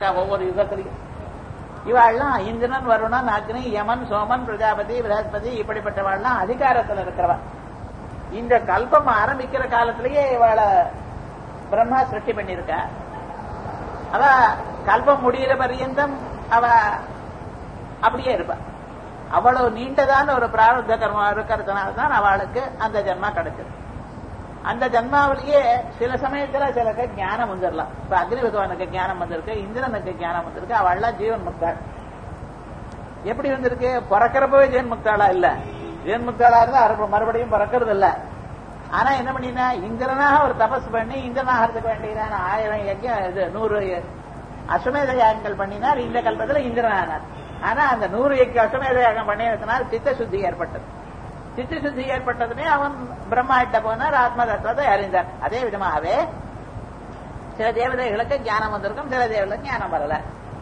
ஒவ்வொரு யுகத்திலையும் இவாள்லாம் இந்திரன் வருணன் அக்னி யமன் சோமன் பிரஜாபதி பிரகஸ்பதி இப்படிப்பட்டவாள்லாம் அதிகாரத்துல இருக்கிறவா இந்த கல்பம் ஆரம்பிக்கிற காலத்திலேயே இவாளை பிரம்மா சிருஷ்டி பண்ணியிருக்கா அவ கல்பம் முடிகிற பரியந்தம் அவ அப்படியே இருப்பா அவ்வளவு நீண்டதான ஒரு பிராரப்த கர்மா இருக்கிறதுனால தான் அவளுக்கு அந்த ஜென்மா கிடைச்சது அந்த ஜன்மாவிலேயே சில சமயத்துல சிலருக்கு ஞானம் வந்துடலாம் இப்ப அக்னி பகவானுக்கு ஞானம் வந்திருக்கு இந்திரனுக்கு ஞானம் வந்திருக்கு அவள்லாம் ஜீவன் முக்தாள் எப்படி வந்திருக்கு பிறக்கிறப்பவே ஜீவன் முக்தாளா இல்ல ஜீவன் முக்தாளா இருந்தா அறுப்பு மறுபடியும் பிறக்கிறது இல்ல ஆனா என்ன பண்ணினா இந்திரனாக ஒரு தபஸ் பண்ணி இந்திரனாகிறதுக்கு வேண்டியதான ஆயிரம் யஜ்யம் இது நூறு அஸ்வமேத யாகங்கள் பண்ணினார் இந்த கல்பத்துல இந்திரன் ஆனார் ஆனா அந்த நூறு யஜ்ய அஸ்வமேத யாகம் பண்ணினதுனால் சித்த சுத்தி ஏற்பட்டது சித்த சுத்தி ஏற்பட்டதுமே அவன் பிரம்மா கிட்ட போனார் ஆத்ம தத்துவத்தை அறிந்தார் அதே விதமாகவே சில தேவதைகளுக்கு ஞானம் வந்திருக்கும் சில தேவதைகளுக்கு ஞானம் வரல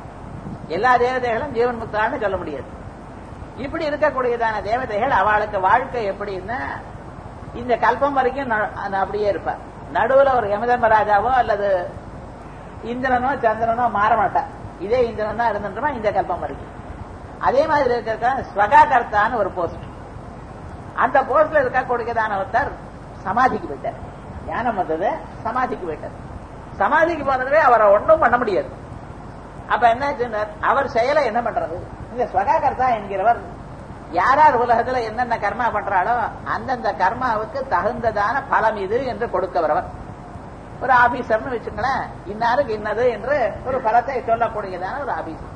எல்லா தேவதைகளும் ஜீவன் முக்தான்னு சொல்ல முடியாது இப்படி இருக்கக்கூடியதான தேவதைகள் அவளுக்கு வாழ்க்கை எப்படின்னா இந்த கல்பம் வரைக்கும் ந- அது அப்படியே இருப்பார் நடுவுல ஒரு யமதர்மராஜாவோ அல்லது இந்திரனோ சந்திரனோ மாற மாட்டார் இதே இந்திரன் தான் இருந்துட்டுமா இந்த கல்பம் வரைக்கும் அதே மாதிரி இருக்க ஸ்வகாகர்த்தான்னு ஒரு போஸ்ட் அந்த போஸ்ட்ல இருக்கக்கூடியதான ஒருத்தர் சமாதிக்கு போயிட்டார் ஞானம் வந்தது சமாதிக்கு போயிட்டார் சமாதிக்கு போனதுவே அவரை ஒன்றும் பண்ண முடியாது அப்ப என்ன அவர் செயலை என்ன பண்றது இந்த ஸ்வகாகர்த்தா என்கிறவர் யார் யார் உலகத்துல என்னென்ன கர்மா பண்றாளோ அந்தந்த கர்மாவுக்கு தகுந்ததான பலம் இது என்று கொடுக்கவரவர் ஒரு ஆபீசர்னு வச்சுங்களேன் இன்னாருக்கு இன்னது என்று ஒரு பலத்தை சொல்லக்கூடியதான ஒரு ஆபீசர்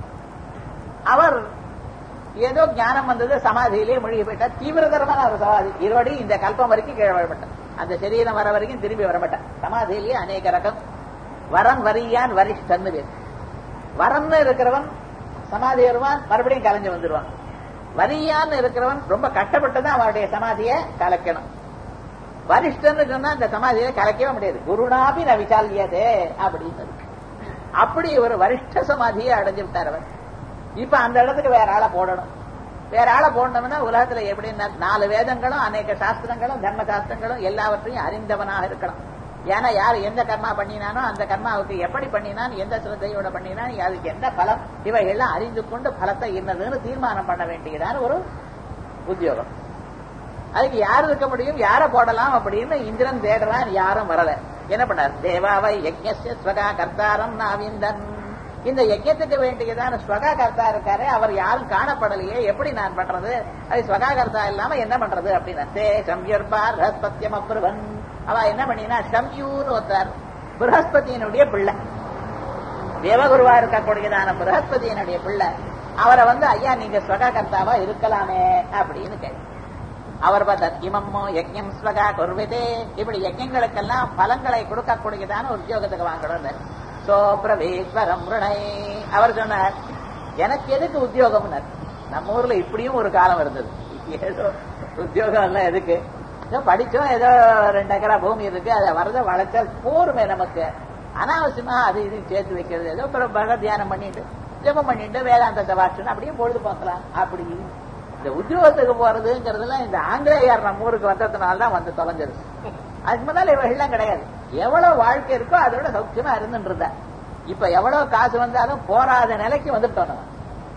அவர் ஏதோ ஞானம் வந்தது சமாதியிலே மூழ்கி போயிட்டார் தீவிரதரமான ஒரு சமாதி இருவடி இந்த கல்பம் வரைக்கும் கீழே வரமாட்டார் அந்த சரீரம் வர வரைக்கும் திரும்பி வரமாட்டார் சமாதியிலேயே அநேக ரகம் வரன் வரியான் வரிஷ்டன்னு பேர் வரன்னு இருக்கிறவன் சமாதி வருவான் மறுபடியும் கலைஞ்சு வந்துடுவான் வரியான்னு இருக்கிறவன் ரொம்ப கஷ்டப்பட்டு தான் அவருடைய சமாதியை கலைக்கணும் வரிஷ்டன்னு சொன்னா அந்த சமாதியை கலைக்கவே முடியாது குருநாபி நவிசாலியதே அப்படின்னு இருக்கு. அப்படி ஒரு வரிஷ்ட சமாதியை அடைஞ்சு விட்டார் அவர் இப்ப அந்த இடத்துக்கு வேற ஆளை போடணும் வேற ஆளை போடணும்னா உலகத்துல எப்படின்னா நாலு வேதங்களும் அநேக சாஸ்திரங்களும் தர்ம சாஸ்திரங்களும் எல்லாவற்றையும் அறிந்தவனாக இருக்கணும் ஏன்னா யார் எந்த கர்மா பண்ணினானோ அந்த கர்மாவுக்கு எப்படி பண்ணினான் எந்த சிரத்தையோட பண்ணினான் அதுக்கு என்ன பலம் இவை எல்லாம் அறிந்து கொண்டு பலத்தை என்னதுன்னு தீர்மானம் பண்ண வேண்டியதான ஒரு உத்தியோகம் அதுக்கு யார் இருக்க முடியும் யார போடலாம் அப்படின்னு இந்திரன் தேடுறான் யாரும் வரல என்ன பண்ணார் தேவாவை யஜ்ஞஸ்ய ஸ்வகா கர்த்தாரம் நாவிந்தன் இந்த யஜ்ஞத்துக்கு வேண்டியதான ஸ்வகா கர்த்தா இருக்காரு அவர் யாரும் காணப்படலையே எப்படி நான் பண்றது அது ஸ்வகா கர்த்தா இல்லாம என்ன பண்றது அப்படின்னா தே சம்யர்பார் பிரகஸ்பத்தியம் அப்ருவன் அவ என்ன பண்ணினா சம்யூன்னு ஒருத்தார் பிரகஸ்பதியினுடைய பிள்ளை தேவகுருவா இருக்கக்கூடியதான பிரகஸ்பதியினுடைய பிள்ளை அவரை வந்து ஐயா நீங்க ஸ்வகா கர்த்தாவா இருக்கலாமே அப்படின்னு கேட்டு அவர் பார்த்தார் இமம்மோ யஜ்யம் ஸ்வகா குர்விதே இப்படி யஜ்யங்களுக்கெல்லாம் பலங்களை கொடுக்கக்கூடியதான உத்தியோகத்துக்கு வாங்கணும் சோ பிரவேஸ்வரம் ருணை அவர் சொன்னார் எனக்கு எதுக்கு உத்தியோகம்னார் நம்ம ஊர்ல இப்படியும் ஒரு காலம் இருந்தது ஏதோ உத்தியோகம் எல்லாம் எதுக்கு ஏதோ படிச்சோம் ஏதோ ரெண்டு ஏக்கரா பூமி இருக்கு அதை வரத வளைச்சால் போருமே நமக்கு அனாவசியமா அது இது சேர்த்து வைக்கிறது ஏதோ பிற பகவத் தியானம் பண்ணிட்டு ஜெபம் பண்ணிட்டு வேதாந்தத்தை வாசன் அப்படியே பொழுது பார்க்கலாம் அப்படி இந்த உத்தியோகத்துக்கு போறதுங்கிறதுலாம் இந்த ஆங்கிலேயர் நம்ம ஊருக்கு வந்ததுனால தான் வந்து தொலைஞ்சது அதுக்கு முன்னால இவைகள்லாம் கிடையாது எவ்வளவு வாழ்க்கை இருக்கோ அதோட சௌக்கியமா இருந்துட்டு இருந்தா இப்ப எவ்வளவு காசு வந்தாலும் போராத நிலைக்கு வந்துட்டோம் நம்ம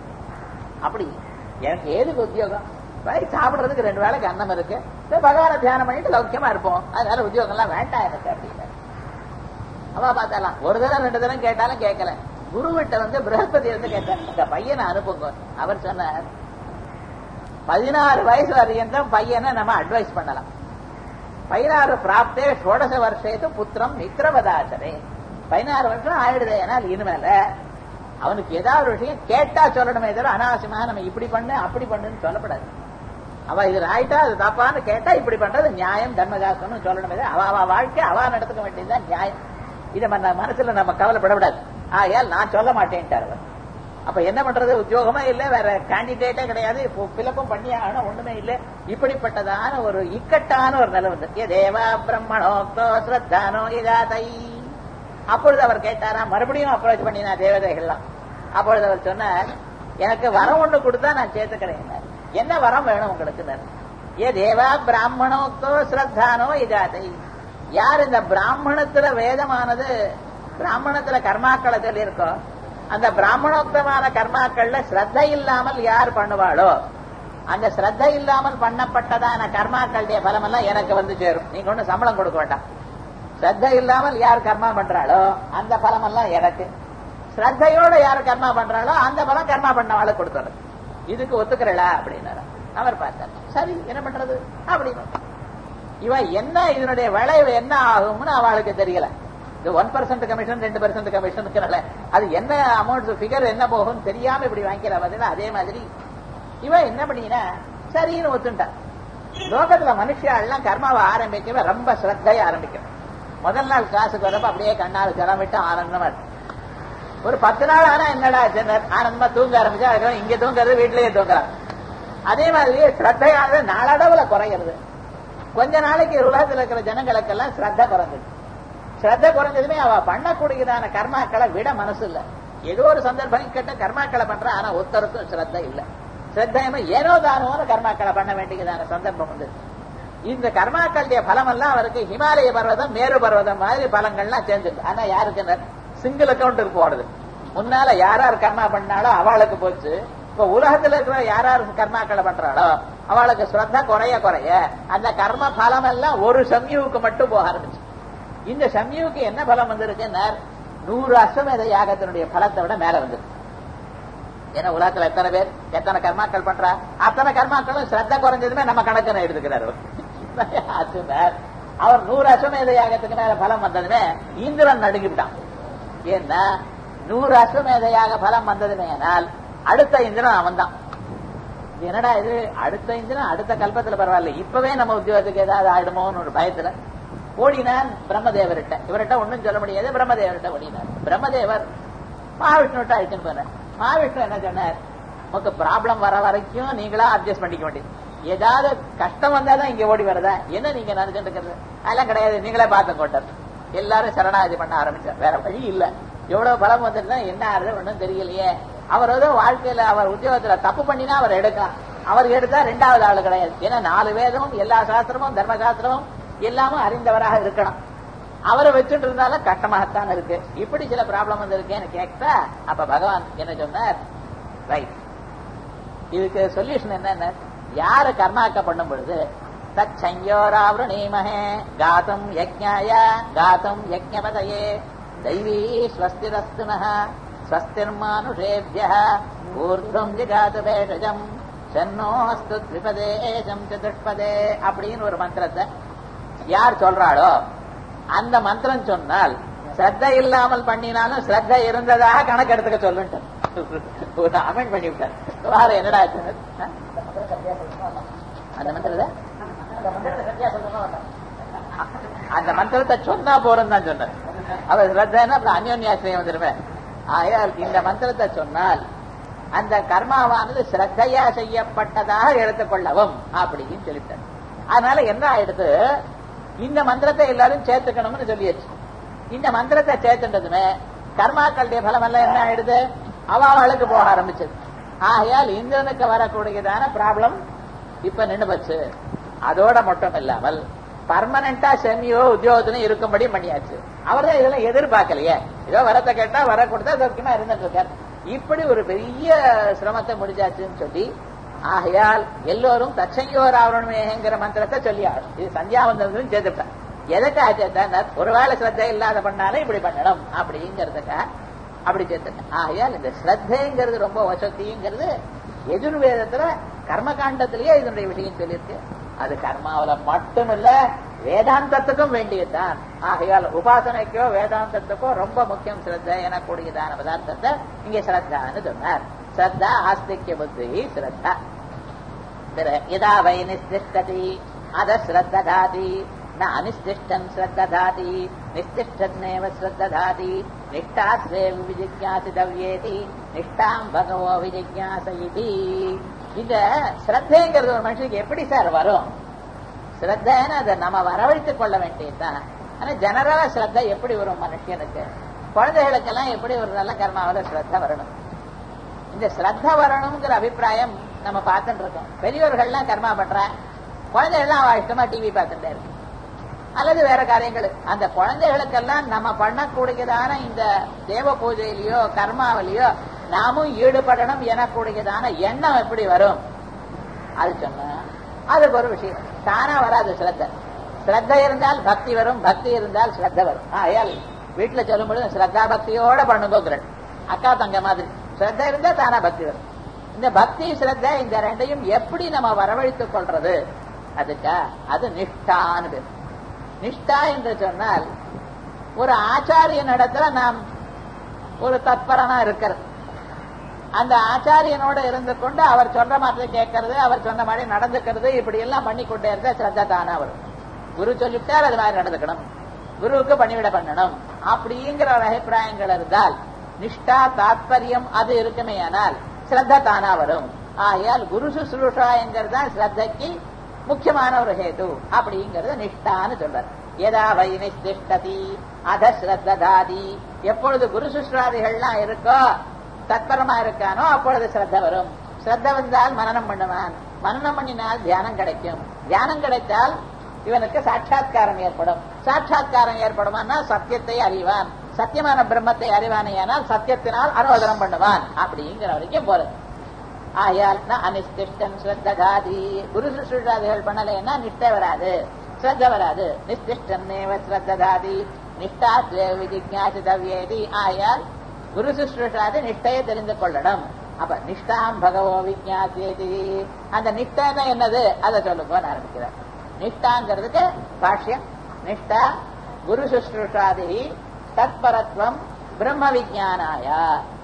அப்படி எனக்கு ஏதுக்கு உத்தியோகம் வழி சாப்பிடுறதுக்கு ரெண்டு வேளைக்கு அன்னம் இருக்கு சரி, பகவானை தியானம் பண்ணிட்டு சௌக்கியமா இருப்போம் அதனால உத்தியோகம் எல்லாம் வேண்டாம் எனக்கு அப்படின்னு அவ பார்த்தாலாம் ஒரு தடவை ரெண்டு தடவை கேட்டாலும் கேட்கல குருவிட்ட வந்து பிரகஸ்பதி வந்து கேட்டார் இந்த பையனை அனுப்புங்க அவர் சொன்னார் பதினாறு வயசு வரையும் தான் பையனை நம்ம அட்வைஸ் பண்ணலாம் பதினாறு பிராப்தே ஷோடச வருஷத்து புத்திரம் மித்திரவதாசரே பதினாறு வருஷம் ஆயிடுது ஏனால் இனிமேல அவனுக்கு ஏதாவது ஒரு விஷயம் கேட்டா சொல்லணுமே தவிர அனாவசியமா நம்ம இப்படி பண்ணு அப்படி பண்ணுன்னு சொல்லப்படாது அவ இது ராயிட்டா அது தப்பான்னு கேட்டா இப்படி பண்றது நியாயம் தர்மசாஸ்திரம்னு சொல்லணுமே தவிர அவ அவ வாழ்க்கை அவ நடத்துக்க வேண்டியதுதான் நியாயம் இதை நம்ம மனசுல நம்ம கவலைப்படக்கூடாது ஆயால் நான் சொல்ல மாட்டேன்ட்டார் அவர் அப்ப என்ன பண்றது உத்தியோகமா இல்ல வேற கேண்டிடேட்டே கிடையாது இப்போ பிளப்பும் பண்ணி ஆகணும் ஒண்ணுமே இல்ல இப்படிப்பட்டதான ஒரு இக்கட்டான ஒரு நிலை வந்து ஏ தேவா பிரம்மணோக்தோ ஸ்ரத்தானோ இதாதை அப்பொழுது அவர் கேட்டாரா மறுபடியும் அப்ரோச் பண்ணினா தேவதைகள்லாம் அப்பொழுது அவர் சொன்னார் எனக்கு வரம் ஒண்ணு கொடுத்தா நான் சேர்த்துக்கிறேன் என்ன வரம் வேணும் உங்களுக்கு ஏ தேவா பிராமணோக்தோ ஸ்ரத்தானோ இதாதை யார் இந்த பிராமணத்துல வேதமானது பிராமணத்துல கர்மாக்களை சொல்லியிருக்கோ அந்த பிராமணோக்தமான கர்மாக்கள்ல ஸ்ரத்த இல்லாமல் யார் பண்ணுவாளோ அந்த ஸ்ரத்த இல்லாமல் பண்ணப்பட்டதான கர்மாக்களுடைய பலம் எல்லாம் எனக்கு வந்து சேரும் நீங்க ஒண்ணு சம்பளம் கொடுக்க வேண்டாம் ஸ்ரத்த இல்லாமல் யார் கர்மா பண்றாளோ அந்த பலம் எல்லாம் எனக்கு ஸ்ரத்தையோட யார் கர்மா பண்றாளோ அந்த பலம் கர்மா பண்ணவாளை கொடுத்துறது இதுக்கு ஒத்துக்கிறளா அப்படின்னாரு அவர் பார்த்தார் சரி என்ன பண்றது அப்படின்னு இவ என்ன இதனுடைய விளைவு என்ன ஆகும்னு அவளுக்கு தெரியல இது ஒன் பர்சன்ட் கமிஷன் ரெண்டு பர்சன்ட் கமிஷன் அது என்ன அமௌண்ட் ஃபிகர் என்ன போகும் தெரியாம இப்படி வாங்கிக்கிற பதில அதே மாதிரி இவ என்ன பண்ணினா சரின்னு ஒத்துட்டான் லோகத்துல மனுஷாலாம் கர்மாவை ஆரம்பிக்கவே ரொம்ப ஸ்ரத்தையா ஆரம்பிக்கணும் முதல் நாள் கிளாஸுக்கு வரப்ப அப்படியே கண்ணால் ஜலம் விட்டு ஆனந்தமா இருக்கு ஒரு பத்து நாள் ஆனா என்னடா ஜெனர் ஆனந்தமா தூங்க ஆரம்பிச்சா அதுக்கப்புறம் இங்க தூங்குறது வீட்லயே தூங்குறாங்க அதே மாதிரி ஸ்ரத்தையானது நாளடவுல குறையிறது கொஞ்ச நாளைக்கு உலகத்தில் இருக்கிற ஜனங்களுக்கெல்லாம் ஸ்ரத்த குறைஞ்சது ஸ்ரத்த குறைஞ்சதுமே அவ பண்ணக்கூடியதான கர்மாக்களை விட மனசு இல்ல ஏதோ ஒரு சந்தர்ப்பம் கேட்ட கர்மாக்களை பண்ற ஆனா ஒருத்தருக்கும் ஸ்ரத்த இல்ல ஸ்ரத்தையமா ஏனோ தானோன்னு கர்மாக்களை பண்ண வேண்டியதான சந்தர்ப்பம் வந்து இந்த கர்மாக்களுடைய பலம் எல்லாம் அவருக்கு ஹிமாலய பர்வதம் மேரு பர்வதம் மாதிரி பலங்கள்லாம் சேர்ந்துருக்கு ஆனா யாருக்கு சிங்கிள் அக்கௌண்ட் இருக்கு போடுது முன்னால யார் யார் கர்மா பண்ணாலோ அவளுக்கு போச்சு இப்ப உலகத்துல இருக்கிற யார் யார் கர்மாக்களை பண்றாளோ அவளுக்கு ஸ்ரத்தா குறைய குறைய அந்த கர்ம பலம் எல்லாம் ஒரு சம்யுவுக்கு மட்டும் போக ஆரம்பிச்சு இந்த சம்யுவுக்கு என்ன பலம் வந்திருக்குன்னா நூறு அஸ்வமேத யாகத்தினுடைய பலத்தை விட மேல வந்திருக்கு ஏன்னா உலகத்துல எத்தனை பேர் எத்தனை கர்மாக்கள் பண்றா அத்தனை கர்மாக்களும் ஸ்ரத்த குறைஞ்சதுமே நம்ம கணக்குன்னு எடுத்துக்கிறார் அவர் அவர் நூறு அஸ்வமேத யாகத்துக்கு மேல பலம் வந்ததுமே இந்திரன் நடுங்கிவிட்டான் ஏன்னா நூறு அஸ்வமேதையாக பலம் வந்ததுமே ஆனால் அடுத்த இந்திரன் அவன் தான் என்னடா இது அடுத்த இந்திரன் அடுத்த கல்பத்துல பரவாயில்ல இப்பவே நம்ம உத்தியோகத்துக்கு ஏதாவது ஆயிடுமோன்னு ஒரு பயத்துல ஓடினான் பிரம்மதேவர்கிட்ட இவர்கிட்ட ஒண்ணும் சொல்ல முடியாது பிரம்மதேவர்கிட்ட ஓடினார் பிரம்மதேவர் மகாவிஷ்ணுகிட்ட அழைச்சுன்னு போனார் மகாவிஷ்ணு என்ன சொன்னார் உனக்கு ப்ராப்ளம் வர வரைக்கும் நீங்களா அட்ஜஸ்ட் பண்ணிக்க வேண்டியது ஏதாவது கஷ்டம் வந்தாதான் இங்க ஓடி வரதா என்ன நீங்க நினைச்சுட்டு இருக்கிறது அதெல்லாம் கிடையாது நீங்களே பார்த்து கொண்டார் எல்லாரும் சரணாகதி பண்ண ஆரம்பிச்சார் வேற வழி இல்ல எவ்வளவு பலம் வந்துட்டுனா என்ன ஆறுது ஒன்றும் தெரியலையே அவர் ஏதோ வாழ்க்கையில அவர் உத்தியோகத்துல தப்பு பண்ணினா அவர் எடுக்கலாம் அவர் எடுத்தா ரெண்டாவது ஆளு கிடையாது ஏன்னா நாலு வேதமும் எல்லா சாஸ்திரமும் தர்ம சாஸ்திரமும் எல்லாமும் அறிந்தவராக இருக்கணும் அவரை வச்சுட்டு இருந்தாலும் கஷ்டமாகத்தான் இருக்கு இப்படி சில ப்ராப்ளம் வந்து இருக்கேன்னு கேட்டா அப்ப பகவான் என்ன சொன்னார் ரைட் இதுக்கு சொல்யூஷன் என்னன்னா யாரு கர்மாக்க பண்ணும் பொழுது தச்சயோராவணீமஹே காத்தும் யஜ்ஞாய காத்தும் யஜ்ஞபதயே தைவீ ஸ்வஸ்திரஸ்துனः ஸ்வஸ்திர்மானுஷேபிய ஊர்துவம் ஜிகாது பேஷஜம் சென்னோஸ்து திரிபதேசம் சதுஷ்பதே அப்படின்னு ஒரு மந்திரத்தை யார் சொல்றாளோ அந்த மந்திரம் சொன்னால் ஸ்ரத்த இல்லாமல் பண்ணினாலும் ஸ்ரத்த இருந்ததாக கணக்கு எடுத்துக்க சொல்லுன்ட்டு ஒரு அமெண்ட் பண்ணி விட்டார் வேற என்னடா ஆச்சு? ஆ? அந்த மந்திரத்தை அந்த மந்திரத்தை சொன்னா போறோம் தான் சொன்னார் அவர் ஸ்ரத்தா அப்புறம் அந்யோன்யாசிரியம் வந்துருமே ஆயால் இந்த மந்திரத்தை சொன்னால் அந்த கர்மாவானது ஸ்ரத்தையா செய்யப்பட்டதாக எடுத்துக்கொள்ளவும் அப்படின்னு சொல்லிட்டார் அதனால என்ன ஆயிடுது இந்த மந்திரத்தை எல்லாரும் சேர்த்துக்கணும்னு சொல்லியாச்சு இந்த மந்திரத்தை சேர்த்துட்டதுமே கர்மாக்களுடைய பலம் எல்லாம் என்ன ஆயிடுது அவாளுக்கு போக ஆரம்பிச்சது ஆகையால் இந்திரனுக்கு வரக்கூடியதான ப்ராப்ளம் இப்ப நின்று போச்சு அதோட மட்டும் இல்லாமல் பர்மனண்டா செமியோ உத்தியோகத்திலும் இருக்கும்படி பண்ணியாச்சு அவர் தான் இதெல்லாம் எதிர்பார்க்கலையே ஏதோ வரத்தை கேட்டா வர கொடுத்தா சௌக்கியமா இருந்துட்டு இருக்கார் இப்படி ஒரு பெரிய சிரமத்தை முடிஞ்சாச்சுன்னு சொல்லி ஆகையால் எல்லோரும் தச்சையோர் ஆவரணமேங்கிற மந்திரத்தை சொல்லி ஆகணும் இது சந்தியாவந்தனும் சேர்த்துட்டார் எதுக்காக சேர்த்தா ஒருவேளை ஸ்ரத்தை இல்லாத பண்ணாலும் இப்படி பண்ணணும் அப்படிங்கிறதுக்கா அப்படி சேர்த்துட்டேன் ஆகையால் இந்த ஸ்ரத்தைங்கிறது ரொம்ப வசதிங்கிறது எஜுர்வேதத்துல கர்மகாண்டத்திலேயே இதனுடைய விஷயம் சொல்லியிருக்கு அது கர்மாவில மட்டுமில்ல வேதாந்தத்துக்கும் வேண்டியதுதான் ஆகையால் உபாசனைக்கோ வேதாந்தத்துக்கோ ரொம்ப முக்கியம் ஸ்ரத்த எனக்கூடியதான பதார்த்தத்தை இங்க ஸ்ரத்தான்னு சொன்னார் ஸ்ரத்தா ஆஸ்திக்ய புத்தி ஸ்ரத்தா यदा वै निस्तिष्ठति अध श्रद्दधाति न अनिस्तिष्ठन् श्रद्दधाति निस्तिष्ठन्नेव श्रद्दधाति निष्ठास्वे विजिज्ञासितव्येति நிஷ்டாம் பகவோ விஜிஜாச இதி இந்த ஸ்ரத்தைங்கிறது ஒரு மனுஷனுக்கு எப்படி சார் வரும் ஸ்ரத்தைன்னு அதை நம்ம வரவழைத்துக் கொள்ள வேண்டியதுதான் ஆனா ஜெனரலா ஸ்ரத்த எப்படி வரும் மனுஷனுக்கு குழந்தைகளுக்கெல்லாம் எப்படி ஒரு நல்ல கர்மாவில ஸ்ரத்த வரணும் இந்த ஸ்ரத்த வரணுங்கிற அபிப்பிராயம் நம்ம பார்த்துட்டு இருக்கோம் பெரியவர்கள்லாம் கர்மா பண்ற குழந்தைகள்லாம் அவ இஷ்டமா டிவி பார்த்துட்டே இருக்கு அல்லது வேற காரியங்கள் அந்த குழந்தைகளுக்கெல்லாம் நம்ம பண்ணக்கூடியதான இந்த தேவ பூஜையிலயோ கர்மாவிலையோ நாமும் ஈடுபடணும் எனக்கூடியதான எண்ணம் எப்படி வரும் அது சொன்ன அதுக்கு ஒரு விஷயம் தானா வராது ஸ்ரத்த ஸ்ரத்த இருந்தால் பக்தி வரும் பக்தி இருந்தால் ஸ்ரத்த வரும் ஆயால் வீட்டுல சொல்லும் பொழுது ஸ்ரத்தா பக்தியோட பண்ணுங்கிறேன் அக்கா தங்க மாதிரி ஸ்ரத்த இருந்தா தானா பக்தி வரும் இந்த பக்தி ஸ்ரத்த இந்த ரெண்டையும் எப்படி நம்ம வரவழைத்துக் கொள்றது அதுக்கா அது நிஷ்டான்னு பேர் நிஷ்டா என்று சொன்னால் ஒரு ஆச்சாரியன் இடத்துல நாம் ஒரு தத்பரனா இருக்கிறது அந்த ஆச்சாரியனோட இருந்து கொண்டு அவர் சொல்ற மாதிரி கேட்கறது அவர் சொன்ன மாதிரி நடந்துக்கிறது இப்படி எல்லாம் பண்ணி கொண்டே இருந்தா ஸ்ரத்தா தானா வரும் குரு சொல்லிவிட்டால் அது மாதிரி நடந்துக்கணும் குருவுக்கு பணிவிட பண்ணணும் அப்படிங்கிற ஒரு அபிப்பிராயங்கள் இருந்தால் நிஷ்டா தாத்பரியம் அது இருக்குமே ஆனால் ஸ்ரத்தா தானா வரும் ஆகையால் குரு சுசுரூஷா என்கிறது தான் ஸ்ரத்தைக்கு முக்கியமான ஒரு ஹேது அப்படிங்கறது நிஷ்டான்னு சொல்றார் எதா வை நிஷ்டிஷ்டதி அத ஸ்ரத்தாதி எப்பொழுது குரு சுஷ்ராதிகள்லாம் இருக்கோ தத்பரமா இருக்கானோ அப்பொழுது ஸ்ரத்த வரும் ஸ்ரத்த வந்தால் மனனம் பண்ணுவான் மனனம் பண்ணினால் தியானம் கிடைக்கும் தியானம் கிடைத்தால் இவனுக்கு சாட்சா்காரம் ஏற்படும் சாட்சா்காரம் ஏற்படுமானா சத்தியத்தை அறிவான் சத்தியமான பிரம்மத்தை அறிவானேயானால் சத்தியத்தினால் அனுவதனம் பண்ணுவான் அப்படிங்கிற வரைக்கும் போறது ஆயால் அனிஷ்டிஷ்டன் ஸ்ரத்தகாதி குரு சுஷ்ராதிகள் பண்ணலைன்னா நிஷ்டை வராது ஸ்ரத்த வராது நிஷ்டிஷ்டன் ஸ்ரத்தகாதி நிஷ்டா விஜிஜாசிதவ்யேதி ஆயால் குரு சுஷ்ருஷாது நிஷ்டையை தெரிந்து கொள்ளணும் அப்ப நிஷ்டாம் பகவோ விஜாசியதி அந்த நிஷ்டை என்னது அதை சொல்லுங்கன்னு ஆரம்பிக்கிறார் நிஷ்டாங்கிறதுக்கு பாஷ்யம் நிஷ்டா குரு சுஷ்ருஷாதி தத்பரத்வம் பிரம்ம விஜானாயா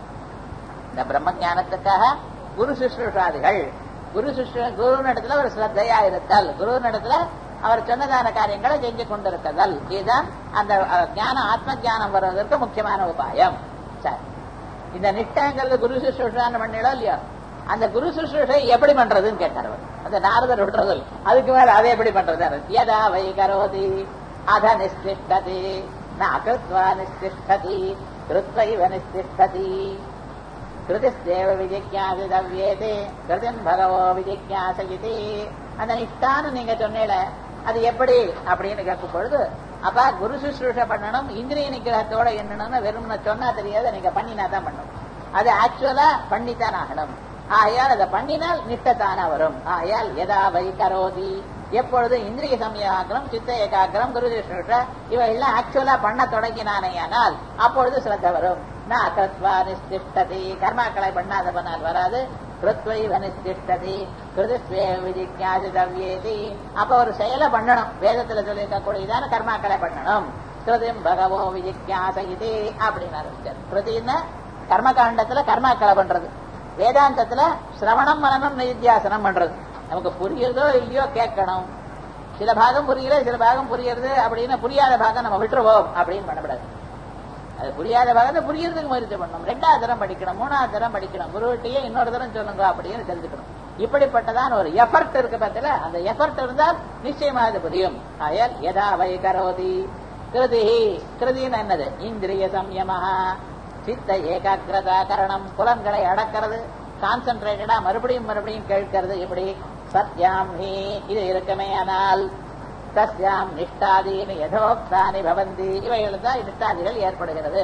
இந்த பிரம்ம ஜானத்துக்காக குரு சுஷ்ருஷாதிகள் குரு சுஷ்ரு குருவினிடத்துல ஒரு ஸ்ரத்தையா இருத்தல் குருவினிடத்துல அவர் சொன்னதான காரியங்களை செஞ்சு கொண்டிருக்கதல் இதுதான் அந்த ஞான ஆத்ம ஜானம் வருவதற்கு முக்கியமான உபாயம் சரி இந்த நிஷ்டாங்கிறது குரு சுஷ்ரூஷான்னு பண்ணிடோ இல்லையோ அந்த குரு சுஷ்ரூஷை எப்படி பண்றதுன்னு கேட்டார் அவர் அந்த நாரதர் விடுறது அதுக்கு மேல அதை எப்படி பண்றது யதா வை கரோதி அத நிஷ்டிஷ்டதி நாகிருத்வா நிஷ்டிஷ்டதி கிருத்வைவ நிஷ்டிஷ்டதி கிருதிஸ்தேவ விஜிஜாசிதவ்யேதே கிருதிம் பகவோ விஜிஜாசயிதி அந்த நிஷ்டான்னு நீங்க சொன்னீல அது எப்படி அப்படின்னு கேட்கும் பொழுது அப்ப குரு சுஷ்ரூஷ பண்ணணும் இந்திரிய நிகிரகத்தோட என்னன்னு வெறும் சொன்னா தெரியாது நீங்க பண்ணினா தான் பண்ணணும் அது ஆக்சுவலா பண்ணித்தான் ஆகணும் ஆயால் அதை பண்ணினால் நிஷ்டத்தானா வரும் ஆயால் எதா வை கரோதி எப்பொழுது இந்திரிய சமயாகிரம் சித்த ஏகாகிரம் குரு சுஷ்ரூஷ இவையெல்லாம் ஆக்சுவலா பண்ண தொடங்கினானேயானால் அப்பொழுது சிரத்த வரும் நான் அகத்வா நிஷ்டிஷ்டதி கர்மாக்களை பண்ணாதவனால் வராது கிருத்வைவ நிஷ்டிஷ்டதி கிருதிஸ்வே விஜிஜாசிதவ்யேதி அப்ப ஒரு செயலை பண்ணணும் வேதத்துல சொல்லியிருக்கக்கூடியதான கர்மாக்களை பண்ணணும் கிருதிம் பகவோ விஜிஜாச இது அப்படின்னு ஆரம்பிச்சார் கிருதின்னு கர்மகாண்டத்துல கர்மாக்களை பண்றது வேதாந்தத்துல சிரவணம் மனநம் நிதித்தியாசனம் பண்றது நமக்கு புரியுறதோ இல்லையோ கேட்கணும் சில பாகம் புரியல சில பாகம் புரியுறது அப்படின்னு புரியாத பாகம் நம்ம விட்டுருவோம் அப்படின்னு பண்ணக்கூடாது அது புரியாத பாகத்தை புரியறதுக்கு முயற்சி பண்ணணும் ரெண்டாவது தரம் படிக்கணும் மூணாவது தரம் படிக்கணும் குருவிட்டையே இன்னொரு தரம் சொல்லுங்க அப்படின்னு தெரிஞ்சுக்கணும் இப்படிப்பட்டதான ஒரு எஃபர்ட் இருக்கு பத்தில அந்த எஃபர்ட் இருந்தால் நிச்சயமா அது புரியும் அயல் எதா வை கரோதி கிருதி கிருதின்னு என்னது இந்திரிய சம்யமஹா சித்த ஏகாகிரதா கரணம் புலன்களை அடக்கிறது கான்சென்ட்ரேட்டடா மறுபடியும் மறுபடியும் கேட்கிறது எப்படி சத்யாம் ஹி இது இருக்குமே ஆனால் தஸ்யாம் நிஷ்டாதீனி யதோக்தானி பவந்தி இவைகள் தான் நிஷ்டாதிகள் ஏற்படுகிறது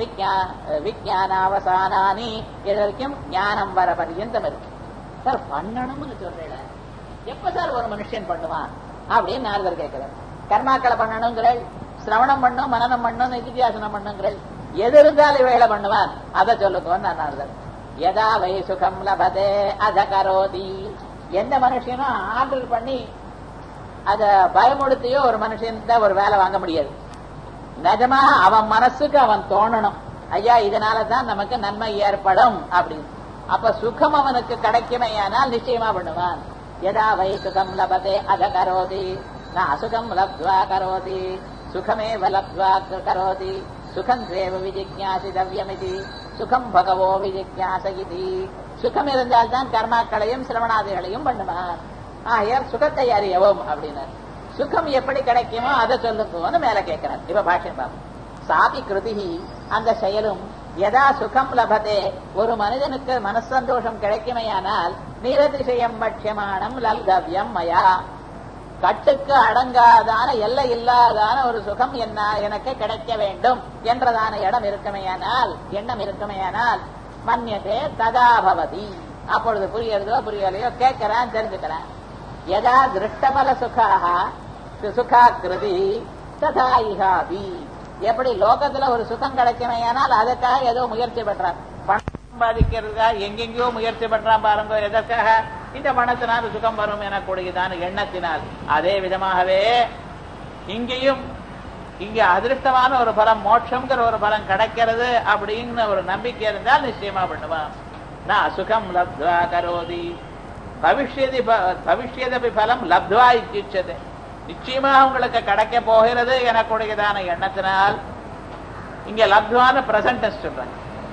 விஜயானாவசானானி இது வரைக்கும் ஞானம் வர பரியந்தம் இருக்கு சார் பண்ணணும்னு சொல்றேன் எப்ப சார் ஒரு மனுஷன் பண்ணுவான் அப்படின்னு நாரதர் கேட்கிறார் கர்மாக்களை பண்ணணுங்கிறள் சிரவணம் பண்ணும் மனநம் பண்ணும் நிதித்தியாசனம் பண்ணுங்கிறள் எது இருந்தாலும் இவைகளை பண்ணுவான் அதை சொல்லுங்க நாரதர் எதா வை சுகம் லபதே அத கரோதி எந்த மனுஷனும் ஆர்டர் பண்ணி அத பயமுடுத்தியோ ஒரு மனுஷன் ஒரு வேலை வாங்க முடியாது நிஜமா அவன் மனசுக்கு அவன் தோணணும் ஐயா இதனால தான் நமக்கு நன்மை ஏற்படும் அப்படின்னு அப்ப சுகம் அவனுக்கு கிடைக்குமையானால் நிச்சயமா பண்ணுவான் எதா வை சுகம் லபதே அத கரோதி நான் அசுகம் லப்துவா கரோதி சுகமே லப்துவா கரோதி சுகம் தேவ விஜிஜாசிதவ்யமிதி சுகம் பகவோ விஜிஜாச இது சுகம் இருந்தால்தான் கர்மாக்களையும் சிரவணாதிகளையும் பண்ணுவான் ஆயர் சுகத்தை அறியவும் அப்படின்னார் சுகம் எப்படி கிடைக்குமோ அதை சொல்லுங்கன்னு மேல கேட்கிறார் இப்ப பாஷ்யம் பாபு சாபி கிருதி அந்த செயலும் எதா சுகம் லபதே ஒரு மனிதனுக்கு மனசந்தோஷம் கிடைக்குமையானால் நிரதிசயம் பட்சியமானம் லப்தவ்யம் மயா கட்டுக்கு அடங்காதான எல்லை இல்லாதான ஒரு சுகம் என்ன எனக்கு கிடைக்க வேண்டும் என்றதான இடம் இருக்குமேயானால் எண்ணம் இருக்குமேயானால் மன்யதே ததாபவதி அப்பொழுது புரியறதோ புரியலையோ கேட்கிறேன் தெரிஞ்சுக்கிறேன் யதா திருஷ்டபல சுகாக சுகாக்கிருதி ததா இகாபி எப்படி லோகத்துல ஒரு சுகம் கிடைக்குமேயானால் அதுக்காக ஏதோ முயற்சி பண்றான் பணம் சம்பாதிக்கிறதுக்காக எங்கெங்கயோ முயற்சி பண்றான் பாருங்க எதற்காக இந்த பணத்தினால் சுகம் வரும் எனக்கூடியதான எண்ணத்தினால் அதே விதமாகவே இங்கேயும் இங்க அதிருஷ்டமான ஒரு பலம் மோட்சம்ங்கிற ஒரு பலம் கிடைக்கிறது அப்படின்னு ஒரு நம்பிக்கை இருந்தால் நிச்சயமா பண்ணுவான் நான் அசுகம் லப்த்வா கரோதி பவிஷ்யதி பவிஷ்யதபி பலம் லப்த்வா இச்சிச்சது நிச்சயமா உங்களுக்கு கிடைக்க போகிறது எனக்குடையதான எண்ணத்தினால் இங்க லப்துவான பிரசன்ட் சொல்றேன்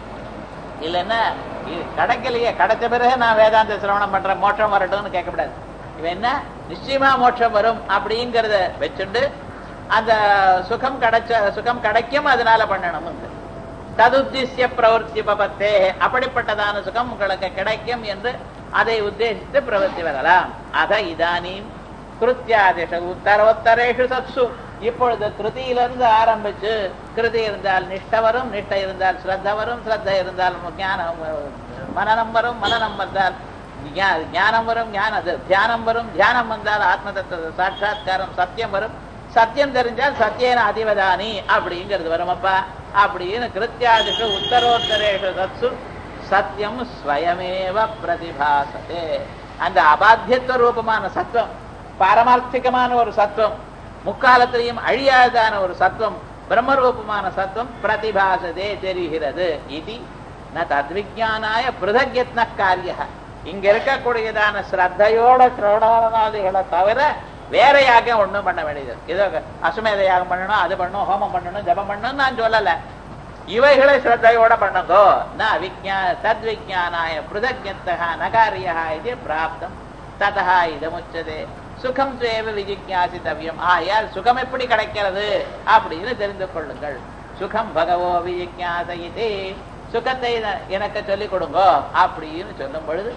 இல்லைன்னா இது கிடைக்கலையே கிடைச்ச பிறகு நான் வேதாந்த சிரவணம் பண்றேன் மோட்சம் வரட்டும்னு கேட்கக்கூடாது இவன் என்ன நிச்சயமா மோட்சம் வரும் அப்படிங்கறத வச்சுண்டு அந்த சுகம் கிடைச்ச சுகம் கிடைக்கும் அதனால பண்ணணும் ததுத்திய பிரவருத்தி பபத்தே அப்படிப்பட்டதான சுகம் உங்களுக்கு கிடைக்கும் என்று அதை உத்தேசித்து பிரவர்த்தி வரலாம் அத இதானீம் கிருத்தியாதிஷ உத்தரோத்தரேஷு சத்சு இப்பொழுது கிருதியிலிருந்து ஆரம்பிச்சு கிருதி இருந்தால் நிஷ்ட வரும் நிஷ்ட இருந்தால் ஸ்ரத்த வரும் ஸ்ரத்த இருந்தால் ஞானம் மனநம் வரும் மனநம் வந்தால் ஞானம் வரும் ஞான தியானம் வரும் தியானம் வந்தால் ஆத்ம தத்துவ சாட்சா்காரம் சத்தியம் வரும் சத்தியம் தெரிஞ்சால் சத்தியன அதிவதானி அப்படிங்கிறது வருமப்பா அப்படின்னு கிருத்தியாதிஷு உத்தரோத்தரேஷு சத்சு சத்தியம் ஸ்வயமேவ பிரதிபாசத்தே அந்த அபாத்தியத்துவ ரூபமான சத்துவம் பாரமார்த்திகமான ஒரு சத்துவம் முக்காலத்திலையும் அழியாதான ஒரு சத்துவம் பிரம்மரூபமான சத்துவம் பிரதிபாசதே தெரிகிறது இது ந தத்விஜானாய பிருதக்யத்ன காரிய இங்க இருக்கக்கூடியதான ஸ்ரத்தையோட சிரவணாதிகளை தவிர வேற யாகம் ஒண்ணும் பண்ண வேண்டியது ஏதோ அசுமேத யாகம் பண்ணணும் அது பண்ணணும் ஹோமம் பண்ணணும் ஜபம் பண்ணணும் நான் சொல்லல இவைகளை ஸ்ரத்தையோட பண்ணுங்கோ ந விஜா தத்விஜானாய பிருதக்யத்தகா நகாரியா இது பிராப்தம் ததா இதமுச்சதே சுகம் சேவ விஜிக்யாசித்தவியம் ஆயால் சுகம் எப்படி கிடைக்கிறது அப்படின்னு தெரிந்து கொள்ளுங்கள் சுகம் பகவோ விஜிக்யாசயிதே சுகத்தை எனக்கு சொல்லிக் கொடுங்கோ அப்படின்னு சொல்லும் பொழுது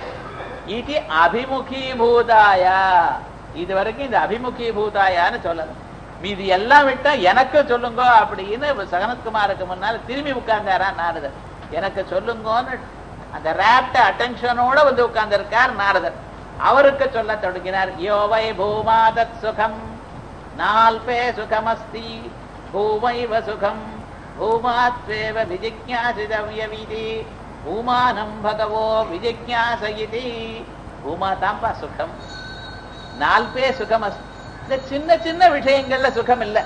இது அபிமுகீபூதாயா இது வரைக்கும் இந்த அபிமுகீபூதாயான்னு சொல்லணும் மீதி எல்லாம் விட்டா எனக்கு சொல்லுங்க அப்படின்னு சகனத்குமாருக்கு முன்னால திரும்பி உட்கார்ந்தாரா நாரதர் எனக்கு சொல்லுங்கன்னு அந்த ரேப்ட அட்டென்ஷனோட வந்து உட்கார்ந்து இருக்கார் நாரதர் அவருக்கு சொல்ல தொடங்கினார் யோவை பூமாதத் சுகம் நால்பே சுகமஸ்தி பூமைவ சுகம் பூமாத்வேவ விஜிக்யாசிதவ்யவிதி பூமானம் பகவோ விஜிக்யாசயிதி பூமா தாம்பா சுகம் நால்பே சுகமஸ்தி இந்த சின்ன சின்ன விஷயங்கள்ல சுகம் இல்ல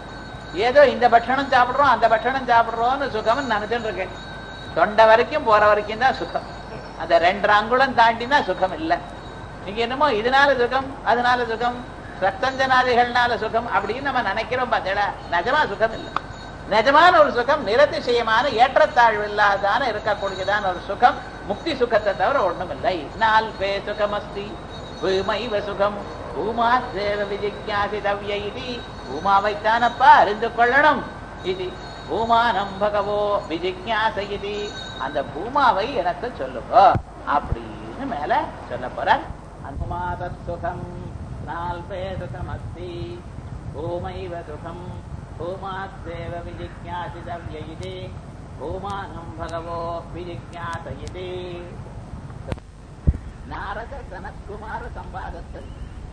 ஏதோ இந்த பட்சணம் சாப்பிடுறோம் அந்த பட்சணம் சாப்பிடுறோம்னு சுகம்னு நினைச்சுட்டு இருக்கேன் தொண்டை வரைக்கும் போற வரைக்கும் தான் சுகம் அந்த ரெண்டு அங்குலம் தாண்டினா சுகம் இல்லை நீங்க என்னமோ இதனால சுகம் அதனால சுகம் சத்தஞ்சனாதிகள்னால சுகம் அப்படின்னு நம்ம நினைக்கிறோம் பார்த்தீங்களா நிஜமா சுகம் இல்லை நிஜமான ஒரு சுகம் நிரதிசயமான ஏற்றத்தாழ்வு இல்லாதான இருக்கக்கூடியதான ஒரு சுகம் முக்தி சுகத்தை தவிர ஒண்ணும் இல்லை நால் பே சுகம் அஸ்தி பூமைவ சுகம் பூமா தேவ விஜிக்யாசிதவ்ய இது பூமாவைத்தானப்பா அறிந்து கொள்ளணும் இது பூமானம் பகவோ விஜிக்யாச இது அந்த பூமாவை எனக்கு சொல்லுங்க அப்படின்னு மேல சொல்ல போறார் அனுமாதத் சுகம் நால்பே சுகம் அஸ்தி பூமைவ சுகம் பூமாத்தேவ விஜிக்யாசிதவ்ய இது பூமானம் பகவோ விஜிக்யாச இது நாரத சனத்குமார சம்பாதத்தில்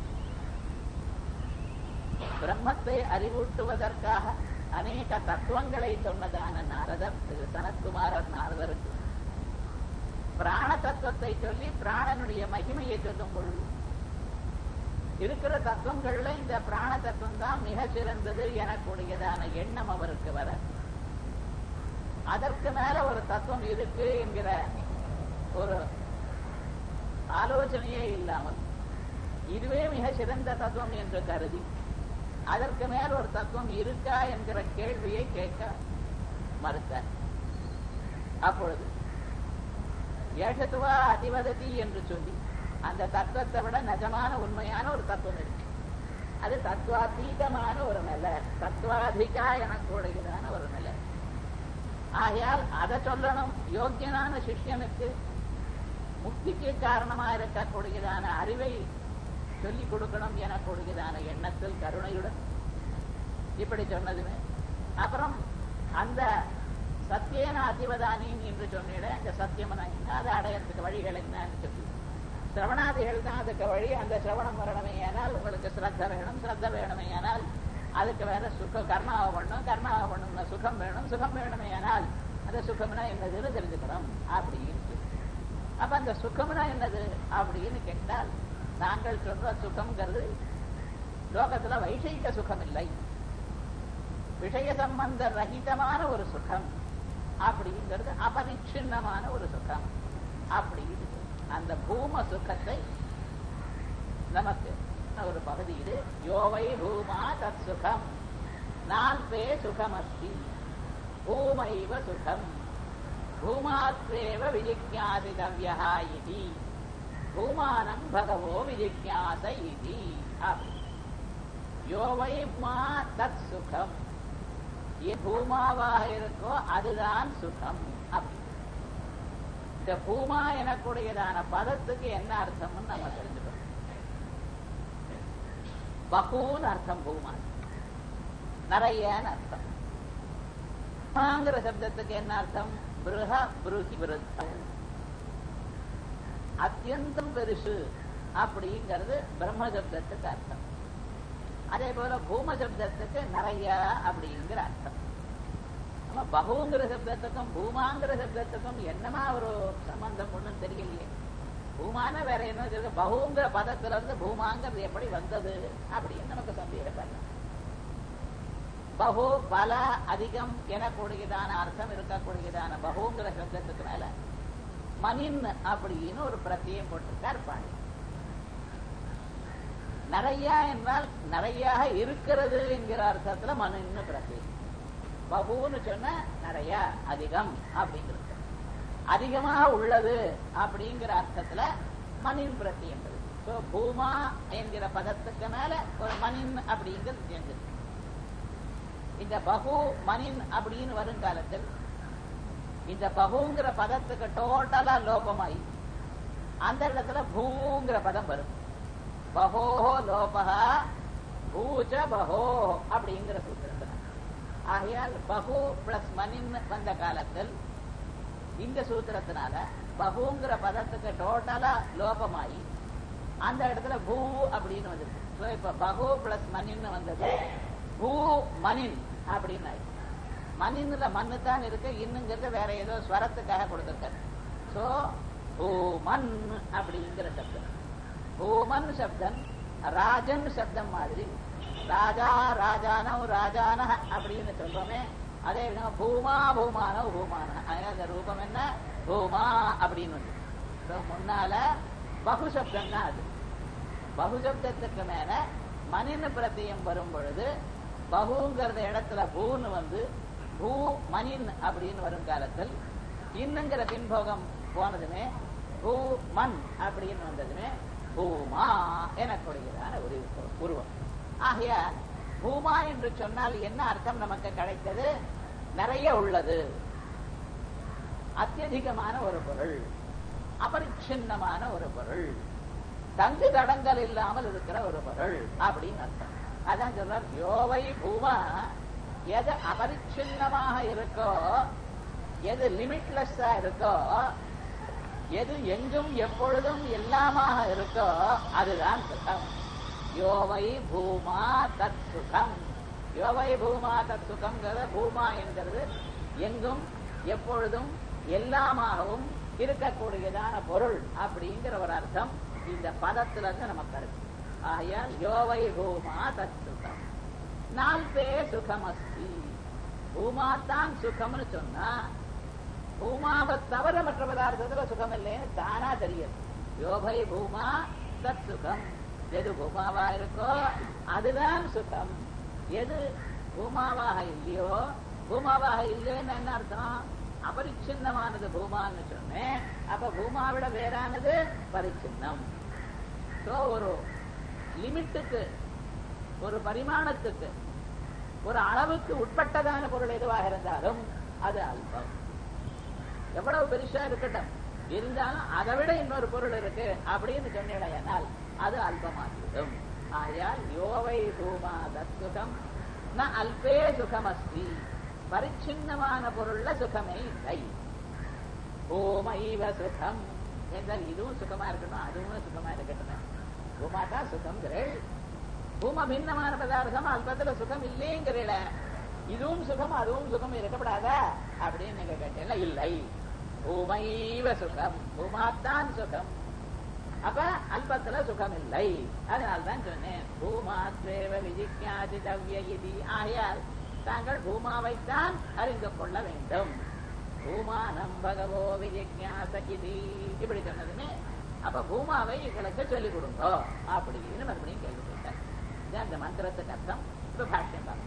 பிரம்மத்தை அறிவூட்டுவதற்காக அநேக தத்துவங்களை சொன்னதான நாரதர் திரு சனத்குமாரர் நாரதருக்கு பிராண தத்துவத்தை சொல்லி பிராணனுடைய மகிமையை சொல்லும் பொழுது இருக்கிற தத்துவங்கள்ல இந்த பிராண தத்துவம் தான் மிக சிறந்தது எனக்கூடியதான எண்ணம் அவருக்கு வர அதற்கு மேல ஒரு தத்துவம் இருக்கு என்கிற ஒரு ஆலோசனையே இல்லாமல் இதுவே மிக சிறந்த தத்துவம் என்று கருதி அதற்கு மேல் ஒரு தத்துவம் இருக்கா என்கிற கேள்வியை கேட்க மறுத்தார் அப்பொழுது ஏஷத்துவா அதிவததி என்று சொல்லி அந்த தத்துவத்தை விட நிஜமான உண்மையான ஒரு தத்துவம் இருக்கு அது தத்துவாதீதமான ஒரு நிலை தத்துவாதிகா எனக்கூடியதான ஒரு நிலை ஆகையால் அதை சொல்லணும் யோக்கியனான சிஷ்யனுக்கு முக்திக்கு காரணமா இருக்கக்கூடியதான அறிவை சொல்லிக் கொடுக்கணும் என கூடுகிறதான எண்ணத்தில் கருணையுடன் இப்படி சொன்னதுமே அப்புறம் அந்த சத்தியன அதிவதானின் என்று சொன்னிட அந்த சத்தியமன அதை அடையறதுக்கு வழிகள் என்னன்னு சொல்லி சிரவணாதிகள் தான் அதுக்கு வழி அந்த சிரவணம் வரணுமே ஆனால் உங்களுக்கு ஸ்ரத்த வேணும் ஸ்ரத்த வேணுமே ஆனால் அதுக்கு வேற சுக கர்மாவை பண்ணும் கர்மாவை பண்ணணும்னா சுகம் வேணும் சுகம் வேணுமே ஆனால் அந்த சுகம்னா என்னதுன்னு தெரிஞ்சுக்கணும் அப்படின்னு சொல்லி அப்ப அந்த சுகம்னா என்னது அப்படின்னு கேட்டால் நாங்கள் சொல்ற சுகம்ங்கிறது லோகத்துல வைஷயிக சுகம் இல்லை விஷய சம்பந்த ரகிதமான ஒரு சுகம் அப்படிங்கிறது அபரிச்சின்னமான ஒரு சுகம் அப்படின்னு அந்த பூம சுகத்தை நமக்கு ஒரு பகுதி இது யோவை பூமா தத் சுகம் நால்பே சுகமஸ்தி பூமைவ சுகம் பூமாத்வேவ விஜிக்யாசிதவ்யா இது பூமானம் பகவோ விஜிக்யாச இது யோவை மா தத் சுகம் பூமாவாக இருக்கோ அதுதான் சுகம் அப்படி இந்த பூமா எனக்கூடியதான பதத்துக்கு என்ன அர்த்தம்னு நம்ம தெரிஞ்சுக்கணும் பகூன்னு அர்த்தம் பூமா நிறையன்னு அர்த்தம் பூமாங்கிற சப்தத்துக்கு என்ன அர்த்தம் பிருக புருகி விருத்தம் அத்தியந்தம் பெருசு அப்படிங்கிறது பிரம்ம சப்தத்துக்கு அர்த்தம் அதே போல பூம சப்தத்துக்கு நிறைய அப்படிங்கிற அர்த்தம் நம்ம பகுங்கிற சப்தத்துக்கும் பூமாங்கிற சப்தத்துக்கும் என்னமா ஒரு சம்பந்தம் ஒண்ணும் தெரியலையே பூமான வேற என்ன இருக்கு பகுங்கிற பதத்துல இருந்து பூமாங்கிறது எப்படி வந்தது அப்படின்னு நமக்கு சந்தேகப்படலாம் பகு பல அதிகம் எனக்கூடியதான அர்த்தம் இருக்கக்கூடியதான பகுங்கிற சப்தத்துக்கு மேல மனின் அப்படின்னு ஒரு பிரத்தியம் போட்டிருக்கார் பாணி நிறைய என்றால் நிறைய இருக்கிறது என்கிற அர்த்தத்துல மனின்னு பிரத்தியம் பகுன்னு சொன்ன நிறைய அதிகம் அப்படிங்கிறது அதிகமாக உள்ளது அப்படிங்கிற அர்த்தத்துல மனின் பிரத்தியம் சோ பூமா என்கிற பதத்துக்கு மேல ஒரு மனின் அப்படிங்கிறது சேர்ந்தது இந்த பகு மனின் அப்படின்னு வரும் காலத்தில் இந்த பகுங்கிற பதத்துக்கு டோட்டலா லோபமாயி அந்த இடத்துல பூங்கிற பதம் வரும் பகோ லோபகா பூச்ச பகோ அப்படிங்கிற சூத்திரத்துல ஆகையால் பகு பிளஸ் மனின் வந்த காலத்தில் இந்த சூத்திரத்தினால பகுங்கிற பதத்துக்கு டோட்டலா லோபமாயி அந்த இடத்துல பூ அப்படின்னு வந்துருக்கு இப்ப பகு பிளஸ் மனின்னு வந்தது பூ மனின் அப்படின்னு ஆயிடுச்சு மனின்ல மண்ணு தான் இருக்கு இன்னுங்கிறது வேற ஏதோ ஸ்வரத்துக்காக கொடுத்திருக்காரு சோ பூமன் அப்படிங்கிற சப்தம் பூமன் சப்தம் ராஜன் சப்தம் மாதிரி ராஜா ராஜானவ் ராஜான அப்படின்னு சொல்றோமே அதே விதமா பூமா பூமானவ் பூமான அந்த ரூபம் என்ன பூமா அப்படின்னு முன்னால பகுசப்தம் தான் அது பகுசப்தத்துக்கு மேல மனித பிரத்தியம் வரும் பொழுது பகுங்கிறத இடத்துல பூன்னு வந்து பூ மனின் அப்படின்னு வரும் காலத்தில் இன்னுங்கிற பின்போகம் போனதுமே பூ மண் அப்படின்னு வந்ததுமே பூமா எனக்கூடியதான ஒரு உருவம் ஆகையா பூமா என்று சொன்னால் என்ன அர்த்தம் நமக்கு கிடைத்தது நிறைய உள்ளது அத்தியதிகமான ஒரு பொருள் அபரிச்சின்னமான ஒரு பொருள் தங்கு தடங்கள் இல்லாமல் இருக்கிற ஒரு பொருள் அப்படின்னு அர்த்தம் அதான் சொல்றார் யோவை பூமா எது அபரிச்சின்னமாக இருக்கோ எது லிமிட்லெஸ்ஸா இருக்கோ எது எங்கும் எப்பொழுதும் எல்லாமாக இருக்கோ அதுதான் சுகம் யோவை பூமா தத் சுகம் யோவை பூமா தத் சுகம்ங்கிறத பூமா என்கிறது எங்கும் எப்பொழுதும் எல்லாமாகவும் இருக்கக்கூடியதான பொருள் அப்படிங்கிற ஒரு அர்த்தம் இந்த பதத்துல இருந்து நமக்கு இருக்கு ஆகையால் யோவை பூமா தத் சுகம் நால்பே சுகம் அஸ்தி பூமா தான் சுகம்னு சொன்னா பூமாவை தவிர மற்ற பதார்த்தத்துல சுகம் இல்லைன்னு தானா தெரியும் யோகை பூமா தத் சுகம் எது பூமாவா இருக்கோ அதுதான் சுகம் எது பூமாவாக இல்லையோ பூமாவாக இல்லைன்னு என்ன அர்த்தம் அபரிச்சின்னமானது பூமான்னு சொன்னேன் அப்ப பூமாவிட வேறானது பரிச்சின்னம் சோ ஒரு லிமிட்டுக்கு ஒரு பரிமாணத்துக்கு ஒரு அளவுக்கு உட்பட்டதான பொருள் எதுவாக இருந்தாலும் அது அல்பம் எவ்வளவு பெருசா இருக்கட்டும் இருந்தாலும் அதை விட இன்னொரு பொருள் இருக்கு அப்படின்னு சொன்னேனால் அது அல்பமாகிவிடும் ஆகையால் யோவை பூமா தத்சுகம் ந அல்பே சுகமஸ்தி பரிச்சின்னமான பொருள்ல சுகமே இல்லை பூமைவ சுகம் என்றால் இதுவும் சுகமா இருக்கட்டும் அதுவும் சுகமா இருக்கட்டும் பூமா தான் சுகம்ங்கிறேள் பூம பின்னமான பதார்த்தம் அல்பத்துல சுகம் இல்லைங்கிறீல இதுவும் சுகம் அதுவும் சுகம் இருக்கப்படாதா அப்படின்னு நீங்க கேட்டீங்களா இல்லை பூமைவ சுகம் பூமாத்தான் சுகம் அப்ப அல்பத்துல சுகம் இல்லை அதனால்தான் சொன்னேன் பூமாத்வேவ விஜிக்யாதி தவ்ய இதி ஆயால் தாங்கள் பூமாவைத்தான் அறிந்து கொள்ள வேண்டும் பூமானம் பகவோ விஜிக்யாச இதி இப்படி சொன்னதுன்னு அப்ப பூமாவை எங்களுக்கு சொல்லிக் கொடுங்க அப்படின்னு மறுபடியும் கேள்வி கேட்டார் இது அந்த மந்திரத்துக்கு அர்த்தம் இப்ப பாஷ்யம் பார்ப்போம்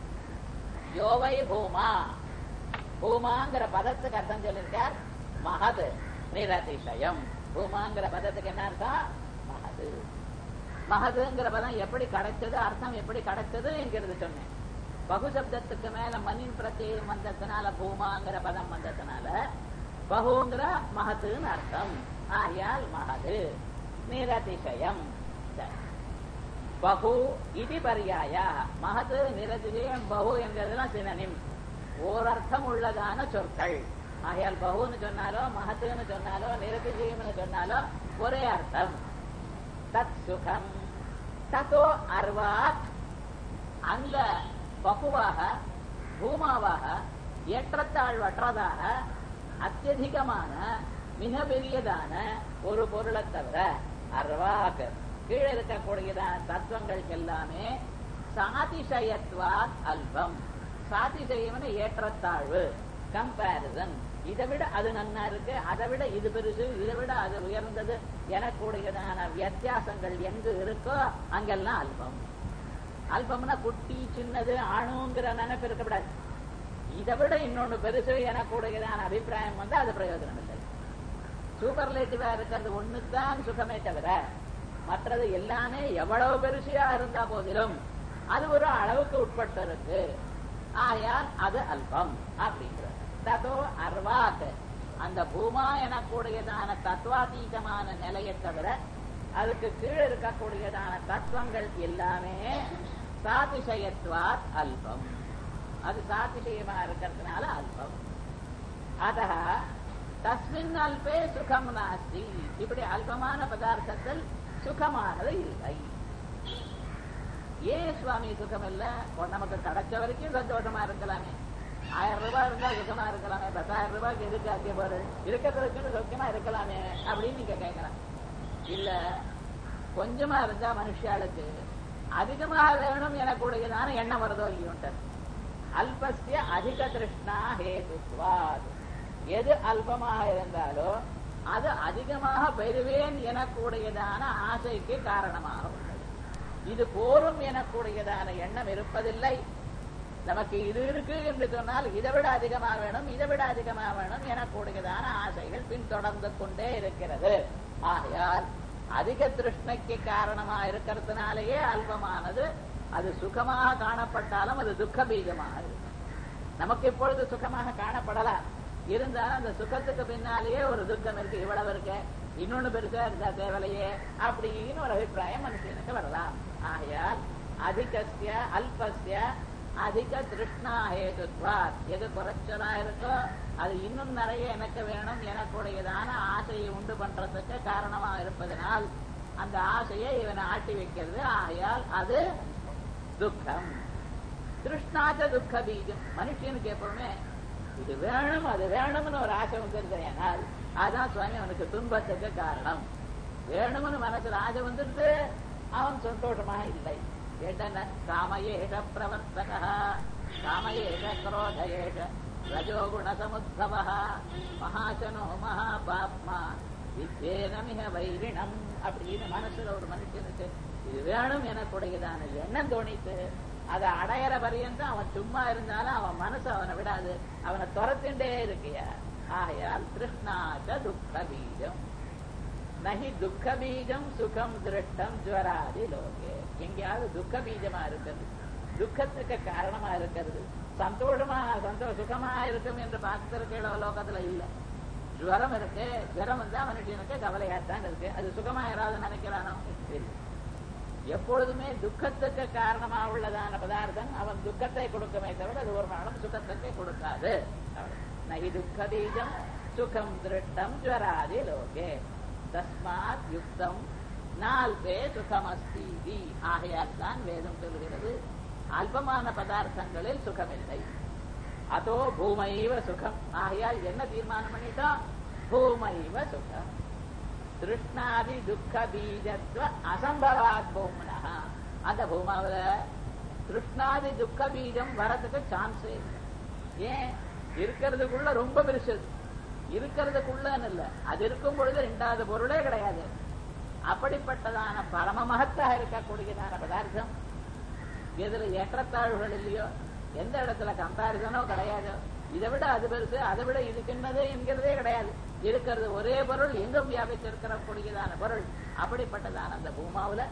யோவை பூமா பூமாங்கிற பதத்துக்கு அர்த்தம் சொல்லியிருக்கார் மகது நிரதிசயம் பூமாங்கிற பதத்துக்கு என்ன அர்த்தம் மகது மகதுங்கிற பதம் எப்படி கிடைச்சது அர்த்தம் எப்படி கிடைச்சது என்கிறது சொன்னேன் பகுசப்தத்துக்கு மேல மண்ணின் பிரத்யேகம் வந்ததுனால பூமாங்கிற பதம் வந்ததுனால பகுங்கிற மகத்துன்னு அர்த்தம் ஆயால் மகது நிரதிசயம் சரி. பகு இது பரியாய மகது நிரதிசயம் பகு என்கிறதுலாம் சினனிம் ஓரர்த்தம் உள்ளதான சொற்கள் ஆகையால் பகுன்னு சொன்னாலோ மகத்துன்னு சொன்னாலோ நிரதிசயம்னு சொன்னாலோ ஒரே அர்த்தம் தத் சுகம் தத்தோ அர்வாத் அந்த பகுவாக பூமாவாக ஏற்றத்தாழ்வற்றதாக அத்தியதிகமான மிக பெரியதான ஒரு பொருளை தவிர அர்வாக் கீழே இருக்கக்கூடியதான தத்துவங்களுக்கு எல்லாமே சாதிசயத்வாத் அல்பம் சாதிசயம்னு ஏற்றத்தாழ்வு கம்பாரிசன் இதை விட அது நன்னா இருக்கு அதை விட இது பெருசு இதை விட அது உயர்ந்தது எனக்கூடியதான வித்தியாசங்கள் எங்கு இருக்கோ அங்கெல்லாம் அல்பம் அல்பம்னா குட்டி சின்னது அணுங்கிற நினைப்பு இருக்கக்கூடாது இதை விட இன்னொன்னு பெருசு எனக்கூடியதான அபிப்பிராயம் வந்து அது பிரயோஜனம் இல்லை சூப்பர்லேட்டிவா இருக்கிறது ஒண்ணுதான் சுகமே தவிர மற்றது எல்லாமே எவ்வளவு பெருசையா இருந்தா போதிலும் அது ஒரு அளவுக்கு உட்பட்டு இருக்கு ஆயால் அது அல்பம் அப்படிங்கிறது ததோ அர்வாக் அந்த பூமா எனக்கூடியதான தத்துவாதீதமான நிலையை தவிர அதுக்கு கீழே இருக்கக்கூடியதான தத்துவங்கள் எல்லாமே சாதிசயத்வாத் அல்பம் அது சாதிசயமா இருக்கிறதுனால அல்பம் அத தஸ்மின் அல்பே சுகம் நாஸ்தி இப்படி அல்பமான பதார்த்தத்தில் சுகமானது இல்லை ஏன் சுவாமி சுகம் இல்ல நமக்கு கிடைச்ச வரைக்கும் சந்தோஷமா இருக்கலாமே ஆயிரம் ரூபாய் இருந்தா சுகமா இருக்கலாமே பத்தாயிரம் ரூபாய்க்கு எதுக்கு அங்கே பொருள் இருக்கிறதுக்குன்னு சுகமா இருக்கலாமே அப்படின்னு நீங்க கேட்கலாம் இல்ல கொஞ்சமா இருந்தா மனுஷாளுக்கு அதிகமாக வேணும் எனக்கூடியதான எண்ணம் வருதோ இல்லையோன்ட்டு அல்பஸ்ய அதிக திருஷ்ணா ஹேதுத்வாத் எது அல்பமாக இருந்தாலோ அது அதிகமாக பெறுவேன் எனக்கூடியதான ஆசைக்கு காரணமாக உள்ளது இது போரும் எனக்கூடியதான எண்ணம் இருப்பதில்லை நமக்கு இது இருக்கு என்று சொன்னால் இதை விட அதிகமாக வேணும் இதை விட அதிகமாக வேணும் எனக்கூடியதான ஆசைகள் பின்தொடர்ந்து கொண்டே இருக்கிறது ஆகையால் அதிக திருஷ்ணைக்கு காரணமா இருக்கிறதுனாலேயே அல்பமானது அது சுகமாக காணப்பட்டாலும் அது துக்க பீஜமாக இருக்கும் நமக்கு இப்பொழுது சுகமாக காணப்படலாம் இருந்தாலும் அந்த சுகத்துக்கு பின்னாலேயே ஒரு துக்கம் இருக்கு இவ்வளவு இருக்கு இன்னொன்னு பெருசா இருந்தா தேவலையே அப்படின்னு ஒரு அபிப்பிராயம் மனுஷனுக்கு வரலாம் ஆகையால் அதிகஸ்ய அல்பஸ்ய அதிக திருஷ்ணா ஹேதுத்வாத் எது குறைச்சலா இருக்கோ அது இன்னும் நிறைய எனக்கு வேணும் எனக்குடையதான ஆசையை உண்டு பண்றதுக்கு காரணமா இருப்பதனால் அந்த ஆசையை இவனை ஆட்டி வைக்கிறது ஆகையால் அது துக்கம் திருஷ்ணாச்ச துக்க பீஜம் மனுஷனுக்கு எப்பவுமே இது வேணும் அது வேணும்னு ஒரு ஆசை வந்துருது ஏனால் அதான் சுவாமி அவனுக்கு துன்பத்துக்கு காரணம் வேணும்னு மனசுல ஆசை வந்துருது அவன் சந்தோஷமாக இல்லை ஏட்டன காமயேஷ பிரவர்த்தக காமயேஷ குரோதயேஷ ரஜோகுண சமுத்பவ மகாசனோ மகாபாப்மா வித்யேனமிக வைரிணம் அப்படின்னு மனசுல ஒரு மனுஷனுக்கு இது வேணும் எனக்குடையதான எண்ணம் தோணித்து அதை அடையிற பரியந்தம் அவன் சும்மா இருந்தாலும் அவன் மனசு அவனை விடாது அவனை துரத்துண்டே இருக்கியா ஆகையால் கிருஷ்ணாச்ச துக்க பீஜம் நகி துக்க பீஜம் சுகம் திருஷ்டம் ஜுவராதி லோகே எங்கேயாவது துக்க பீஜமா இருக்கிறது துக்கத்துக்கு காரணமா இருக்கிறது சந்தோஷமா சந்தோஷ சுகமா இருக்கும் என்று பார்த்திருக்கிற லோகத்துல இல்ல ஜுவரம் இருக்கு ஜுவரம் வந்தா மனுஷனுக்கு கவலையாத்தான் இருக்கு அது சுகமா யாராவது நினைக்கிறானோ இல்லை எப்பொழுதுமே துக்கத்துக்கு காரணமா உள்ளதான பதார்த்தம் அவன் துக்கத்தை கொடுக்குமே தவிர அது ஒரு நாளும் சுகத்துக்கு கொடுக்காது நகி துக்க பீஜம் சுகம் திருஷ்டம் ஜுவராதி லோகே தஸ்மாத் யுக்தம் நால்பே சுகமஸ்தி ஆகையால் தான் வேதம் சொல்கிறது அல்பமான பதார்த்தங்களில் சுகமில்லை அதோ பூமைவ சுகம் ஆகையால் என்ன தீர்மானம் பண்ணிட்டோம் பூமைவ சுகம் திருஷ்ணாதி துக்க பீஜத்வ அசம்பவாத் பூமனா அந்த பூமாவில திருஷ்ணாதி துக்க பீஜம் வரதுக்கு சான்ஸே இல்லை ஏன் இருக்கிறதுக்குள்ள ரொம்ப பெருசு இருக்கிறதுக்குள்ளன்னு இல்ல அது இருக்கும் பொழுது ரெண்டாவது பொருளே கிடையாது அப்படிப்பட்டதான பரம மகத்தாக இருக்கக்கூடியதான பதார்த்தம் எதுல ஏற்றத்தாழ்வுகள் இல்லையோ எந்த இடத்துல கம்பாரிசனோ கிடையாதோ இதை விட அது பெருசு அதை விட இது சின்னது என்கிறதே கிடையாது இருக்கிறது ஒரே பொருள் எங்கும் வியாபித்திருக்கிற கூடியதான பொருள் அப்படிப்பட்டதான அந்த பூமாவுல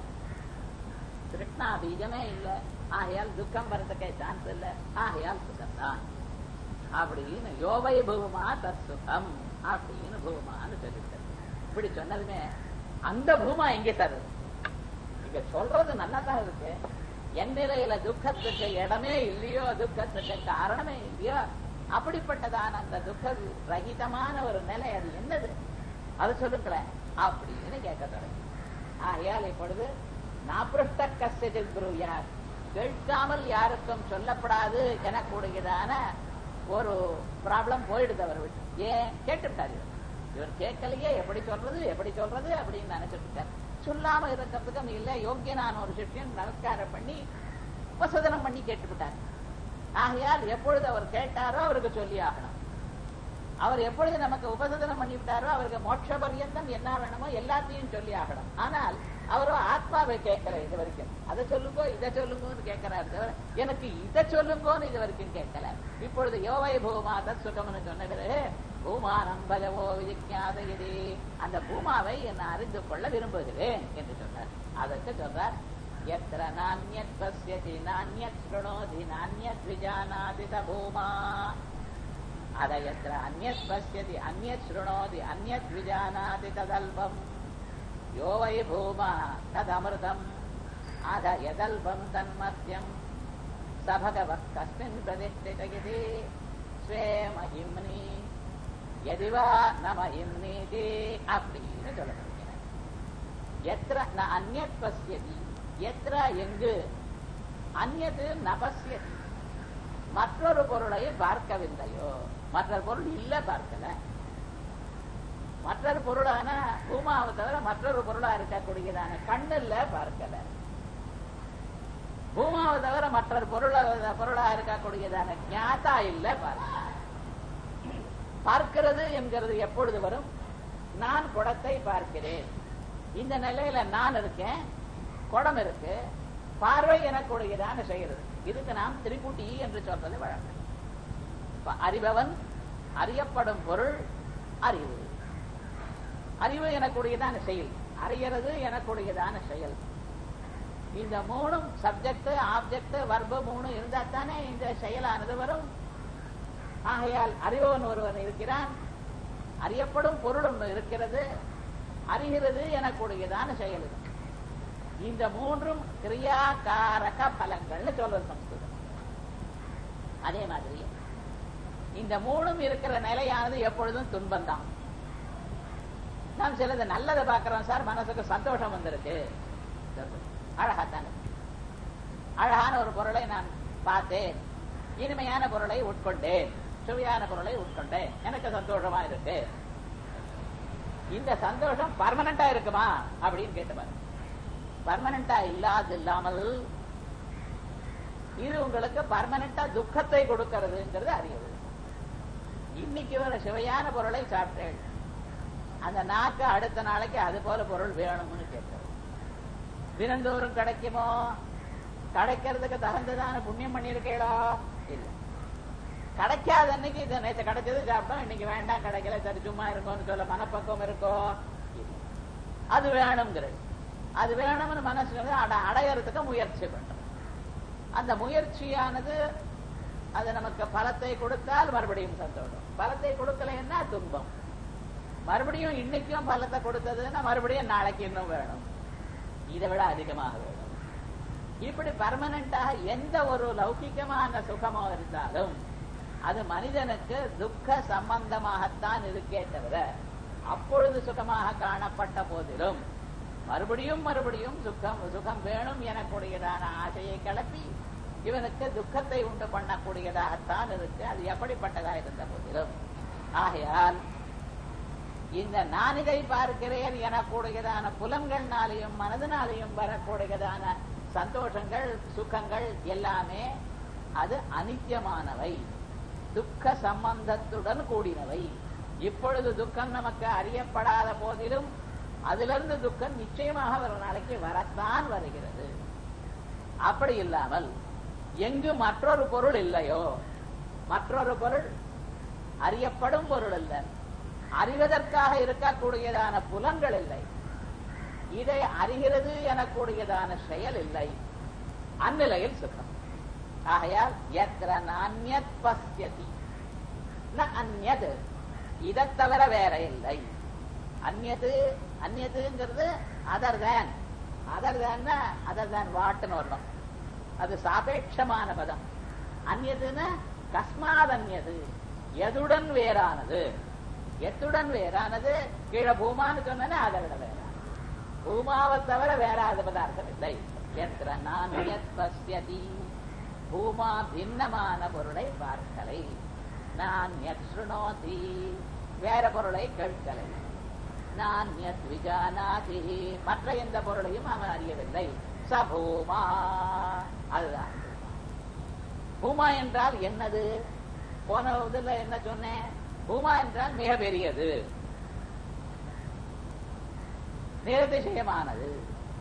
கிருஷ்ணா பீஜமே இல்லை ஆகையால் துக்கம் வரதுக்கே சான்ஸ் இல்லை ஆகையால் சுகம்தான் அப்படின்னு யோவை பூமா தத் சுகம் அப்படின்னு பூமான்னு சொல்லிட்டார் இப்படி சொன்னதுமே அந்த பூமா எங்கே தருது இங்க சொல்றது நல்லா தான் இருக்கு என் நிலையில துக்கத்துக்கு இடமே இல்லையோ துக்கத்துக்கு காரணமே இல்லையோ அப்படிப்பட்டதான அந்த துக்க ரகிதமான ஒரு நிலை அது என்னது அது சொல்லுங்களேன் அப்படின்னு கேட்க தொடங்கி ஆகையால் இப்பொழுது நாப்பிருஷ்ட கசிதில் குருயார் கேட்காமல் யாருக்கும் சொல்லப்படாது எனக்கூடியதான ஒரு ப்ராப்ளம் போயிடுது அவர் விட்டு ஏன் கேட்டுட்டாரு இவர் கேட்கலையே எப்படி சொல்றது எப்படி சொல்றது அப்படின்னு நினைச்சிருக்காரு சொல்லாம இருக்கிறதுக்கு இல்ல யோக்கியனான ஒரு சிஷ்யன் நமஸ்காரம் பண்ணி உபசதனம் பண்ணி கேட்டுவிட்டார் ஆகையால் எப்பொழுது அவர் கேட்டாரோ அவருக்கு சொல்லி ஆகணும் அவர் எப்பொழுது நமக்கு உபசதனம் பண்ணிவிட்டாரோ அவருக்கு மோட்ச பரியந்தம் என்ன வேணுமோ எல்லாத்தையும் சொல்லி ஆகணும் ஆனால் அவரோ ஆத்மாவை கேட்கல இது வரைக்கும் அதை சொல்லுங்கோ இதை சொல்லுங்கன்னு கேட்கிறாரு தவிர எனக்கு இதை சொல்லுங்கோன்னு இது வரைக்கும் கேட்கல இப்பொழுது யோவை பூமா தத் சுகம்னு சொன்னது பூமானம் பகவோ விஜிஞாத இது அந்த பூமாவை என்ன அறிந்து கொள்ள விரும்புகிறேன் என்று சொன்னார் அதற்கு சொல்றார் எத்திர நானியத் பசியதி நானியத் ஸ்ருணோதி நானியத் விஜானாதி ச பூமா அத எத்திர அந்நியத் பசியதி அந்நியத் ஸ்ருணோதி அந்நியத் விஜானாதி ததல்பம் யோ வை பூமா ததமிருதம் அத எதல்பம் தன்மத்தியம் ச பகவத் கஸ்மின் பிரதிஷ்டித இது ஸ்வே மகிம்னி எதிவா நம இம்னீதி அப்படின்னு சொல்லப்படுகிறார் எத்திர ந அந்நியத் பசியதி எத்திர எங்கு அந்நியது நபசியதி மற்றொரு பொருளை பார்க்கவில்லையோ மற்றொரு பொருள் இல்ல பார்க்கல மற்றொரு பொருளான பூமாவை தவிர மற்றொரு பொருளா இருக்கக்கூடியதான கண்ணுல பார்க்கல பூமாவை தவிர மற்றொரு பொருளா பொருளா இருக்கக்கூடியதான ஞாத்தா இல்ல பார்க்கல பார்க்கிறது என்கிறது எப்பொழுது வரும் நான் குடத்தை பார்க்கிறேன் இந்த நிலையில நான் இருக்கேன் குடம் இருக்கு பார்வை எனக்குடையதான செய்கிறது இதுக்கு நாம் திரிபுட்டி என்று சொல்றது வழக்கம் அறிபவன் அறியப்படும் பொருள் அறிவு அறிவு எனக்குடையதான செயல் அறியறது எனக்குடையதான செயல் இந்த மூணும் சப்ஜெக்ட் ஆப்ஜெக்ட் வர்ப மூணு இருந்தா தானே இந்த செயலானது வரும் ஆகையால் அறிபவன் ஒருவன் இருக்கிறான் அறியப்படும் பொருளும் இருக்கிறது அறிகிறது எனக்குடையதான செயல் இது இந்த மூன்றும் கிரியாகாரக பலங்கள்னு சொல்றது சம்ஸ்கிருதம் அதே மாதிரி இந்த மூணும் இருக்கிற நிலையானது எப்பொழுதும் துன்பம்தான் நாம் சிலது நல்லதை பார்க்கிறோம் சார் மனசுக்கு சந்தோஷம் வந்திருக்கு அழகாத்தான அழகான ஒரு பொருளை நான் பார்த்தேன் இனிமையான பொருளை உட்கொண்டேன் சுவையான பொருளை உட்கொண்டேன் எனக்கு சந்தோஷமா இருக்கு இந்த சந்தோஷம் பர்மனண்டா இருக்குமா அப்படின்னு கேட்டுப்பாரு பர்மனண்டா இல்லாது இல்லாமல் இது உங்களுக்கு பர்மனண்டா துக்கத்தை கொடுக்கிறதுங்கிறது அறிவு இன்னைக்கு வர சுவையான பொருளை சாப்பிட்டேன் அந்த நாக்கு அடுத்த நாளைக்கு அது போல பொருள் வேணும்னு கேட்கிறது தினந்தோறும் கிடைக்குமோ கிடைக்கிறதுக்கு தகுந்ததான புண்ணியம் பண்ணிருக்கீங்களோ இல்லை கிடைக்காத அன்னைக்கு இது நேற்று கிடைச்சது சாப்பிட்டோம் இன்னைக்கு வேண்டாம் கிடைக்கல சரி சும்மா இருக்கும்னு சொல்ல மனப்பக்குவம் இருக்கோ அது வேணுங்கிறது அது வேணும்னு மனசு அட அடையறதுக்கு முயற்சி பண்றோம் அந்த முயற்சியானது அது நமக்கு பலத்தை கொடுத்தால் மறுபடியும் சந்தோஷம் பலத்தை கொடுக்கலைன்னா துன்பம் மறுபடியும் இன்னைக்கும் பலத்தை கொடுத்ததுன்னா மறுபடியும் நாளைக்கு இன்னும் வேணும் இதை விட அதிகமாக வேணும் இப்படி பர்மனண்டாக எந்த ஒரு லௌகிகமான சுகமோ இருந்தாலும் அது மனிதனுக்கு துக்க சம்பந்தமாகத்தான் இருக்கே தவிர அப்பொழுது சுகமாக காணப்பட்ட போதிலும் மறுபடியும் மறுபடியும் சுகம் சுகம் வேணும் எனக்கூடியதான ஆசையை கிளப்பி இவனுக்கு துக்கத்தை உண்டு பண்ணக்கூடியதாகத்தான் இருக்கு அது எப்படிப்பட்டதா இருந்த போதிலும் ஆகையால் இந்த நான் இதை பார்க்கிறேன் எனக்கூடியதான புலன்கள்னாலையும் மனதினாலையும் வரக்கூடியதான சந்தோஷங்கள் சுகங்கள் எல்லாமே அது அனித்தியமானவை துக்க சம்பந்தத்துடன் கூடினவை இப்பொழுது துக்கம் நமக்கு அறியப்படாத போதிலும் அதிலிருந்து துக்கம் நிச்சயமாக ஒரு நாளைக்கு வரத்தான் வருகிறது அப்படி இல்லாமல் எங்கு மற்றொரு பொருள் இல்லையோ மற்றொரு பொருள் அறியப்படும் பொருள் அல்ல அறிவதற்காக இருக்கக்கூடியதான புலன்கள் இல்லை இதை அறிகிறது எனக்கூடியதான செயல் இல்லை அந்நிலையில் சுகம் ஆகையால் எத்திர நானியத் பசியதி ந அந்நது இதை தவிர வேற இல்லை அந்நது அந்நதுங்கிறது other than other than other than வாட்டுன்னு வரணும் அது சாபேட்சமான பதம் அந்நதுன்னா கஸ்மாத் அந்நது எதுடன் வேறானது எத்துடன் வேறானது கீழே பூமான்னு சொன்னா அதை விட வேறானது பூமாவை தவிர வேற அது பதார்த்தம் இல்லை எத்திர நான் பசியதி பூமா பின்னமான பொருளை பார்க்கலை நான் யக்ஷுணோதி வேற பொருளை கேட்கலை நான் யத் விஜானாதி மற்ற எந்த பொருளையும் அவன் அறியவில்லை சபூமா அதுதான் பூமா என்றால் என்னது போன இதுல என்ன சொன்னேன் பூமா என்றால் மிக பெரியது நிரதிசயமானது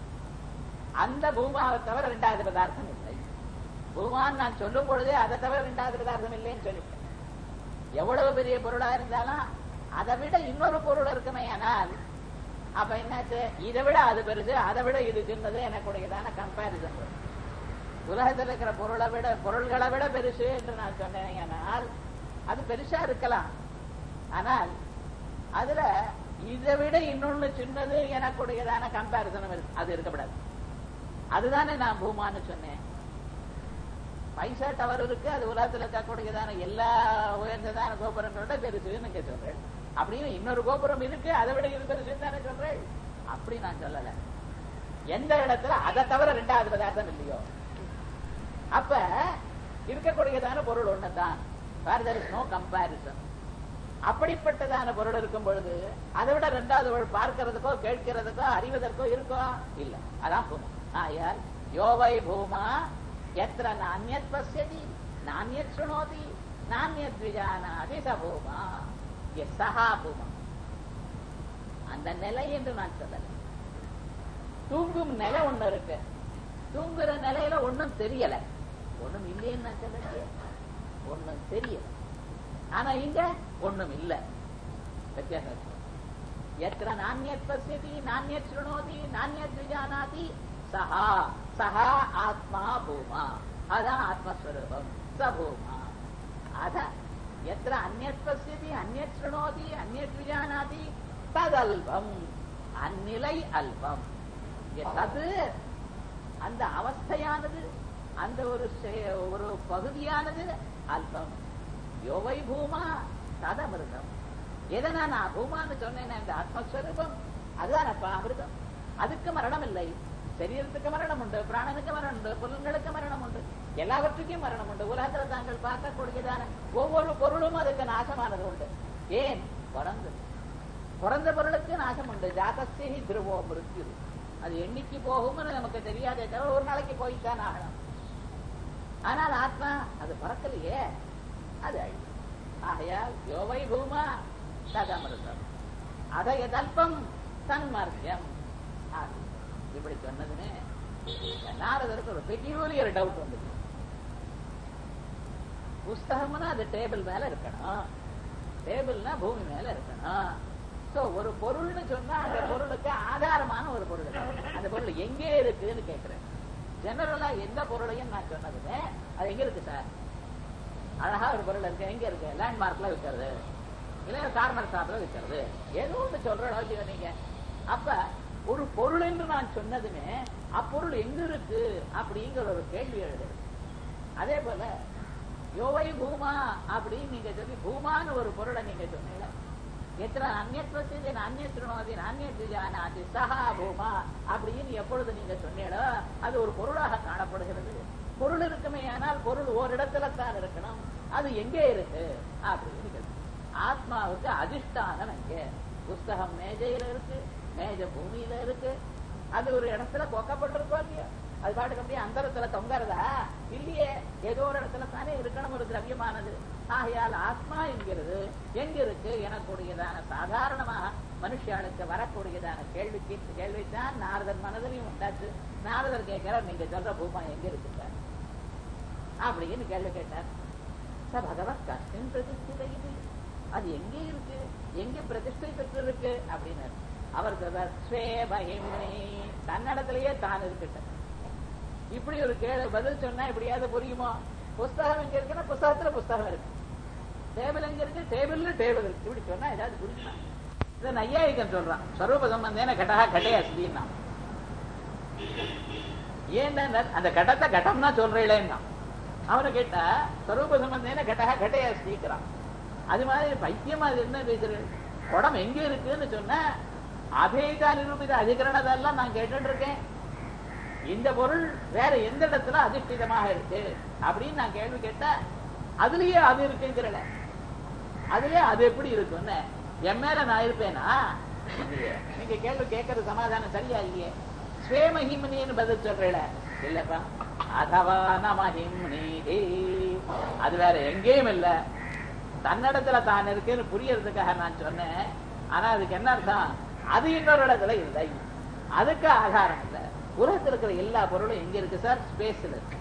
அந்த பூமாவை தவிர இரண்டாவது பதார்த்தம் இல்லை பூமான் நான் சொல்லும் பொழுதே அதை தவிர இரண்டாவது பதார்த்தம் இல்லைன்னு சொல்லிட்டேன் எவ்வளவு பெரிய பொருளா இருந்தாலும் அதை விட இன்னொரு பொருள் இருக்குமே ஆனால் அப்ப என்னாச்சு இதை விட அது பெருசு அதை விட இது சின்னது எனக்குடையதான கம்பேரிசன் உலகத்தில் இருக்கிற பொருளை விட பொருள்களை விட பெருசு என்று நான் சொன்னேன் ஆனால் அது பெருசா இருக்கலாம் ஆனால் அதுல இதை விட இன்னொன்னு சின்னது எனக்குடையதான கம்பேரிசனும் இருக்கு அது இருக்கப்படாது அதுதானே நான் பூமான்னு சொன்னேன் பைசா டவர் இருக்கு அது உலகத்தில் இருக்கக்கூடியதான எல்லா உயர்ந்ததான கோபுரங்களோட பெருசுன்னு நீங்க சொல்றேன் அப்படின்னு இன்னொரு கோபுரம் இருக்கு அதை விட இது பெருசுன்னு தானே சொல்றேன் அப்படி நான் சொல்லல எந்த இடத்துல அதை தவிர ரெண்டாவது பதார்த்தம் இல்லையோ அப்ப இருக்கக்கூடியதான பொருள் ஒண்ணுதான் நோ கம்பாரிசன் அப்படிப்பட்டதான பொருள் இருக்கும் பொழுது அதை விட ரெண்டாவது பொருள் பார்க்கிறதுக்கோ கேட்கிறதுக்கோ அறிவதற்கோ இருக்கோ இல்ல அதான் பூமா ஆயால் யோவை பூமா எத்திர நானியத் பசியதி நானியத் சுணோதி நானியத் விஜானாதி சபூமா சஹா பூமா அந்த நிலை என்று நான் சொல்லல தூங்கும் நிலை ஒண்ணு இருக்கு தூங்குற நிலையில ஒண்ணும் தெரியல ஒண்ணும் இல்லைன்னு நான் சொல்லலையே ஒண்ணும் தெரியல ஆனா இங்க ஒண்ணும் இல்ல வித்தியாசம் எத்திர நானியத் பசியதி நானியத் சுணோதி நானியத் விஜானாதி சஹா சஹா ஆத்மா பூமா அதான் ஆத்மஸ்வரூபம் ச பூமா அத எத்திர அந்நத் பசியதி அந்நத் சுணோதி அந்நத் விஜானாதி ததல்பம் அந்நிலை அல்பம் தது அந்த அவஸ்தையானது அந்த ஒரு ஒரு பகுதியானது அல்பம் யோவை பூமா ததமிருதம் எதை நான் பூமான்னு சொன்னேன் அந்த ஆத்மஸ்வரூபம் அதுதானப்பா அமிர்தம் அதுக்கு மரணம் இல்லை சரீரத்துக்கு மரணம் உண்டு பிராணனுக்கு மரணம் உண்டு புலன்களுக்கு மரணம் உண்டு எல்லாவற்றுக்கும் மரணம் உண்டு உலகத்தில் தாங்கள் பார்க்கக்கூடியதான ஒவ்வொரு பொருளும் அதுக்கு நாசமானது உண்டு ஏன் பிறந்து பிறந்த பொருளுக்கு நாசம் உண்டு ஜாதஸ்தி திருவோ மிருத்யு அது எண்ணிக்கு போகும்னு நமக்கு தெரியாதே தவிர ஒரு நாளைக்கு போய்த்தான் ஆகணும் ஆனால் ஆத்மா அது பறக்கலையே அது அழி ஆகையால் யோவை பூமா ததமிருதம் அதை எதல்பம் தன்மார்க்கியம் இப்படி சொன்னதுன்னு நாரதருக்கு ஒரு பெக்யூலியர் டவுட் வந்தது புஸ்தகம்னா அது டேபிள் மேல இருக்கணும் டேபிள்னா பூமி மேல இருக்கணும் சோ ஒரு பொருள்னு சொன்னா அந்த பொருளுக்கு ஆதாரமான ஒரு பொருள் அந்த பொருள் எங்கே இருக்குன்னு கேட்கிறேன் ஜெனரலா எந்த பொருளையும் நான் சொன்னதுமே அது எங்க இருக்கு சார் அழகா ஒரு பொருள் இருக்கு எங்க இருக்கு லேண்ட்மார்க்ல இருக்கிறது இல்ல கார்னர் ஷாப்ல விற்கிறது ஏதோ ஒன்று சொல்ற அளவுக்கு நீங்க அப்ப ஒரு பொருள் என்று நான் சொன்னதுமே அப்பொருள் எங்க இருக்கு அப்படிங்கிற ஒரு கேள்வி எழுது அதே போல யோவை பூமா அப்படின்னு நீங்க சொல்லி பூமான்னு ஒரு பொருளை நீங்க சொன்னீங்க எத்தனை அந்நியத்துவத்தை அந்நியத்தினோதி அந்நியத்துஜானாதி சஹா பூமா அப்படின்னு எப்பொழுது நீங்க சொன்னீங்களோ அது ஒரு பொருளாக காணப்படுகிறது பொருள் இருக்குமே ஆனால் பொருள் ஓரிடத்துல தான் இருக்கணும் அது எங்கே இருக்கு அப்படின்னு கேள்வி. ஆத்மாவுக்கு அதிஷ்டானம் எங்கே புஸ்தகம் மேஜையில இருக்கு மேஜ பூமியில இருக்கு அது ஒரு இடத்துல கொக்கப்பட்டிருக்கோம் இல்லையா அது பாட்டுக்கு அப்படியே அந்தரத்துல தொங்கறதா இல்லையே ஏதோ ஒரு இடத்துல தானே இருக்கணும் ஒரு திரவியமானது ஆகையால் ஆத்மா என்கிறது எங்க இருக்கு எனக்கூடியதான சாதாரணமாக மனுஷாளுக்கு வரக்கூடியதான கேள்விக்கு கேள்வித்தான் நாரதர் மனதிலையும் உண்டாச்சு நாரதர் கேட்கிறார் நீங்க சொல்ற பூமா எங்க இருக்கு சார் அப்படின்னு கேள்வி கேட்டார் ச பகவத் கஷ்டம் பிரதிஷ்டித இது அது எங்கே இருக்கு எங்க பிரதிஷ்டை பெற்று இருக்கு அப்படின்னாரு அவர் சொல்றார் ஸ்வே பகிம்னி தன்னிடத்திலேயே தான் இருக்கட்டும் இப்படி ஒரு கேள்வி பதில் சொன்னா எப்படியாவது புரியுமோ புஸ்தகம் எங்க இருக்குன்னா புஸ்தகத்துல புஸ்தகம் இருக்கு டேபிள் எங்க இருக்கு டேபிள்ல டேபிள் இருக்கு இப்படி சொன்னா ஏதாவது புரியுமா இதை நையாயிகன் சொல்றான் ஸ்வரூப சம்பந்தேன கடகா கட்டையா அப்படின்னா ஏன்னா அந்த கடத்தை கடம்னா சொல்றீங்களேன்னா அவனை கேட்டா ஸ்வரூப சம்பந்தேன கடகா கட்டையா ஸ்ரீக்கிறான் அது மாதிரி பைத்தியம் அது என்ன பேசுறது குடம் எங்க இருக்குன்னு சொன்னா அபேதா நிரூபித அதிகரணதெல்லாம் நான் கேட்டுட்டு இருக்கேன் இந்த பொருள் வேற எந்த இடத்துல அதிஷ்டிதமாக இருக்கு அப்படின்னு நான் கேள்வி கேட்டா அதுலயே அது இருக்குங்கிறல அதுலயே அது எப்படி இருக்குன்னு என் மேல நான் இருப்பேனா இல்லையே. நீங்க கேள்வி கேட்கறது சமாதானம் சரியா இல்லையே ஸ்வேமஹிமனின்னு பதில் சொல்றேல இல்லப்பா அதவா நமஹிம்னி அது வேற எங்கேயும் இல்ல தன்னிடத்துல தான் இருக்குன்னு புரியறதுக்காக நான் சொன்னேன் ஆனா அதுக்கு என்ன அர்த்தம் அது இன்னொரு இடத்துல இல்லை அதுக்கு ஆதாரம் இல்லை உலகத்தில் இருக்கிற எல்லா பொருளும் எங்க இருக்கு சார் ஸ்பேஸ்ல இருக்கு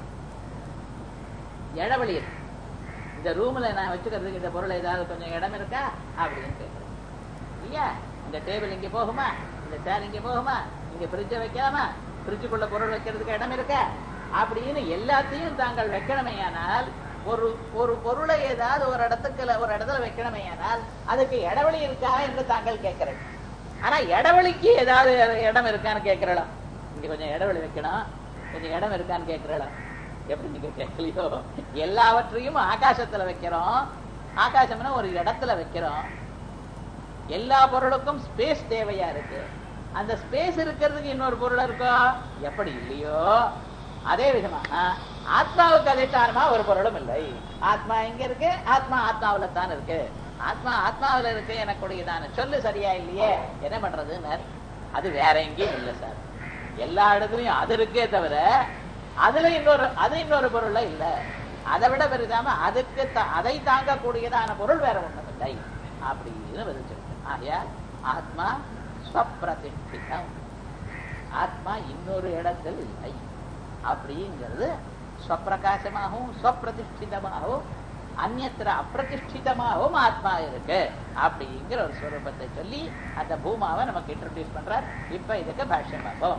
இடவெளி இருக்கு இந்த ரூம்ல நான் வச்சுக்கிறதுக்கு இந்த பொருள் ஏதாவது கொஞ்சம் இடம் இருக்கா அப்படின்னு கேட்கிறேன் இல்லையா இந்த டேபிள் இங்க போகுமா இந்த சேர் இங்க போகுமா இங்க ஃப்ரிட்ஜை வைக்கலாமா ஃப்ரிட்ஜுக்குள்ள பொருள் வைக்கிறதுக்கு இடம் இருக்கா அப்படின்னு எல்லாத்தையும் தாங்கள் வைக்கணுமேயானால் ஒரு ஒரு பொருளை ஏதாவது ஒரு இடத்துக்கு ஒரு இடத்துல வைக்கணுமேயானால் அதுக்கு இடவெளி இருக்கா என்று தாங்கள் கேட்கிறேன் ஆனா இடவெளிக்கு ஏதாவது இடம் இருக்கான்னு கேட்கிறலாம் இங்க கொஞ்சம் இடவெளி வைக்கணும் கொஞ்சம் இடம் இருக்கான்னு கேட்கிறலாம் எப்படி நீங்க கேட்கலையோ எல்லாவற்றையும் ஆகாசத்துல வைக்கிறோம் ஆகாசம்னா ஒரு இடத்துல வைக்கிறோம் எல்லா பொருளுக்கும் ஸ்பேஸ் தேவையா இருக்கு அந்த ஸ்பேஸ் இருக்கிறதுக்கு இன்னொரு பொருள் இருக்கோ எப்படி இல்லையோ அதே விதமாக ஆத்மாவுக்கு அதிஷ்டானமா ஒரு பொருளும் இல்லை ஆத்மா எங்க இருக்கு ஆத்மா ஆத்மாவில தான் இருக்கு ஆத்மா ஆத்மாவில இருக்கு எனக்குடையதான சொல்லு சரியா இல்லையே என்ன பண்றதுன்னு அது வேற எங்கேயும் இல்லை சார் எல்லா இடத்துலயும் அது இருக்கே தவிர அதுல இன்னொரு அது இன்னொரு பொருள்ல இல்ல அதை விட பெரிதாம அதுக்கு த- அதை தாங்கக்கூடியதான பொருள் வேற ஒண்ணும் இல்லை அப்படின்னு பதில் சொல்றேன் ஆகையா ஆத்மா ஸ்வப்பிரதிஷ்டிதம் ஆத்மா இன்னொரு இடத்தில் இல்லை அப்படிங்கிறது ஸ்வப்பிரகாசமாகவும் ஸ்வப்பிரதிஷ்டிதமாகவும் அந்நத்திர அப்பிரதிஷ்டிதமாகவும் ஆத்மா இருக்கு அப்படிங்கிற ஒரு ஸ்வரூபத்தை சொல்லி அந்த பூமாவை நமக்கு இன்ட்ரடியூஸ் பண்றார் இப்ப இதுக்கு பாஷ்யம் பார்ப்போம்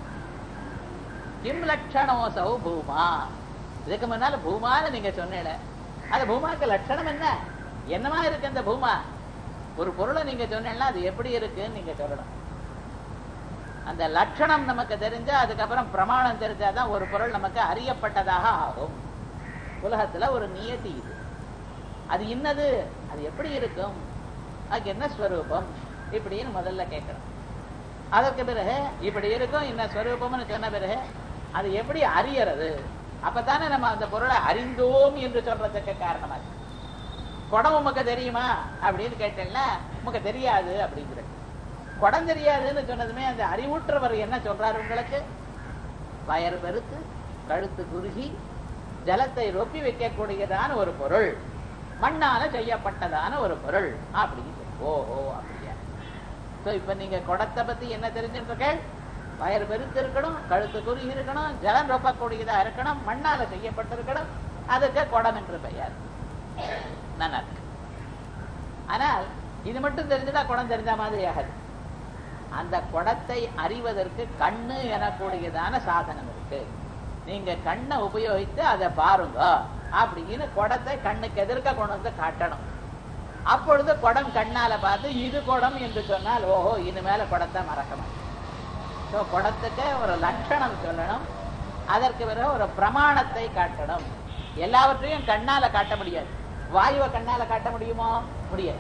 கிம் லட்சணோசௌ பூமா இதுக்கு முன்னால பூமான்னு நீங்க சொன்னீங்க அந்த பூமாக்கு லட்சணம் என்ன என்னமா இருக்கு அந்த பூமா ஒரு பொருளை நீங்க சொன்னீங்கன்னா அது எப்படி இருக்குன்னு நீங்க சொல்லணும் அந்த லட்சணம் நமக்கு தெரிஞ்சா அதுக்கப்புறம் பிரமாணம் தெரிஞ்சாதான் ஒரு பொருள் நமக்கு அறியப்பட்டதாக ஆகும் உலகத்துல ஒரு நியதி இது அது இன்னது அது எப்படி இருக்கும் அதுக்கு என்ன ஸ்வரூபம் இப்படின்னு முதல்ல கேட்கணும் அதற்கு பிறகு இப்படி இருக்கும் என்ன ஸ்வரூபம்னு சொன்ன பிறகு அது எப்படி அறியறது அப்பதானே நம்ம அந்த பொருளை அறிந்தோம் என்று சொல்றதுக்கு காரணமா இருக்கு குடம் உமக்கு தெரியுமா அப்படின்னு கேட்டேன்னா உமக்கு தெரியாது அப்படிங்கிற குடம் தெரியாதுன்னு சொன்னதுமே அந்த அறிவுற்றவர் என்ன சொல்றாரு உங்களுக்கு வயறு பெருத்து கழுத்து குறுகி ஜலத்தை ரொப்பி வைக்கக்கூடியதான ஒரு பொருள் மண்ணால செய்யப்பட்டதான ஒரு பொருள் அப்படின்னு சொல்லு. ஓஹோ அப்படியா So, இப்ப நீங்க குடத்தை பத்தி என்ன தெரிஞ்சிருக்கீர்கள் வயறு பெருத்து இருக்கணும் கழுத்து குறுகி இருக்கணும் ஜலம் ரொப்பக்கூடியதா இருக்கணும் மண்ணால செய்யப்பட்டிருக்கணும் அதுக்கு குடம் என்று பெயர் நல்லா இருக்கு ஆனால் இது மட்டும் தெரிஞ்சதா குடம் தெரிஞ்ச மாதிரி ஆகாது அந்த குடத்தை அறிவதற்கு கண்ணு எனக்கூடியதான சாதனம் இருக்கு நீங்க கண்ணை உபயோகித்து அதை பாருங்க அப்படின்னு குடத்தை கண்ணுக்கு எதிர்க்க கொண்டு வந்து காட்டணும் அப்பொழுது குடம் கண்ணால பார்த்து இது குடம் என்று சொன்னால் ஓஹோ இனிமேல குடத்தை மறக்க மாட்டேன் So, குடத்துக்கு ஒரு லட்சணம் சொல்லணும் அதற்கு பிறகு ஒரு பிரமாணத்தை காட்டணும் எல்லாவற்றையும் கண்ணால காட்ட முடியாது வாயுவை கண்ணால காட்ட முடியுமோ முடியாது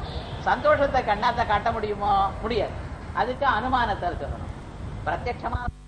சந்தோஷத்தை கண்ணாத்த காட்ட முடியுமோ முடியாது அதுக்கு அனுமானத்தை சொல்லணும் பிரத்யட்சமா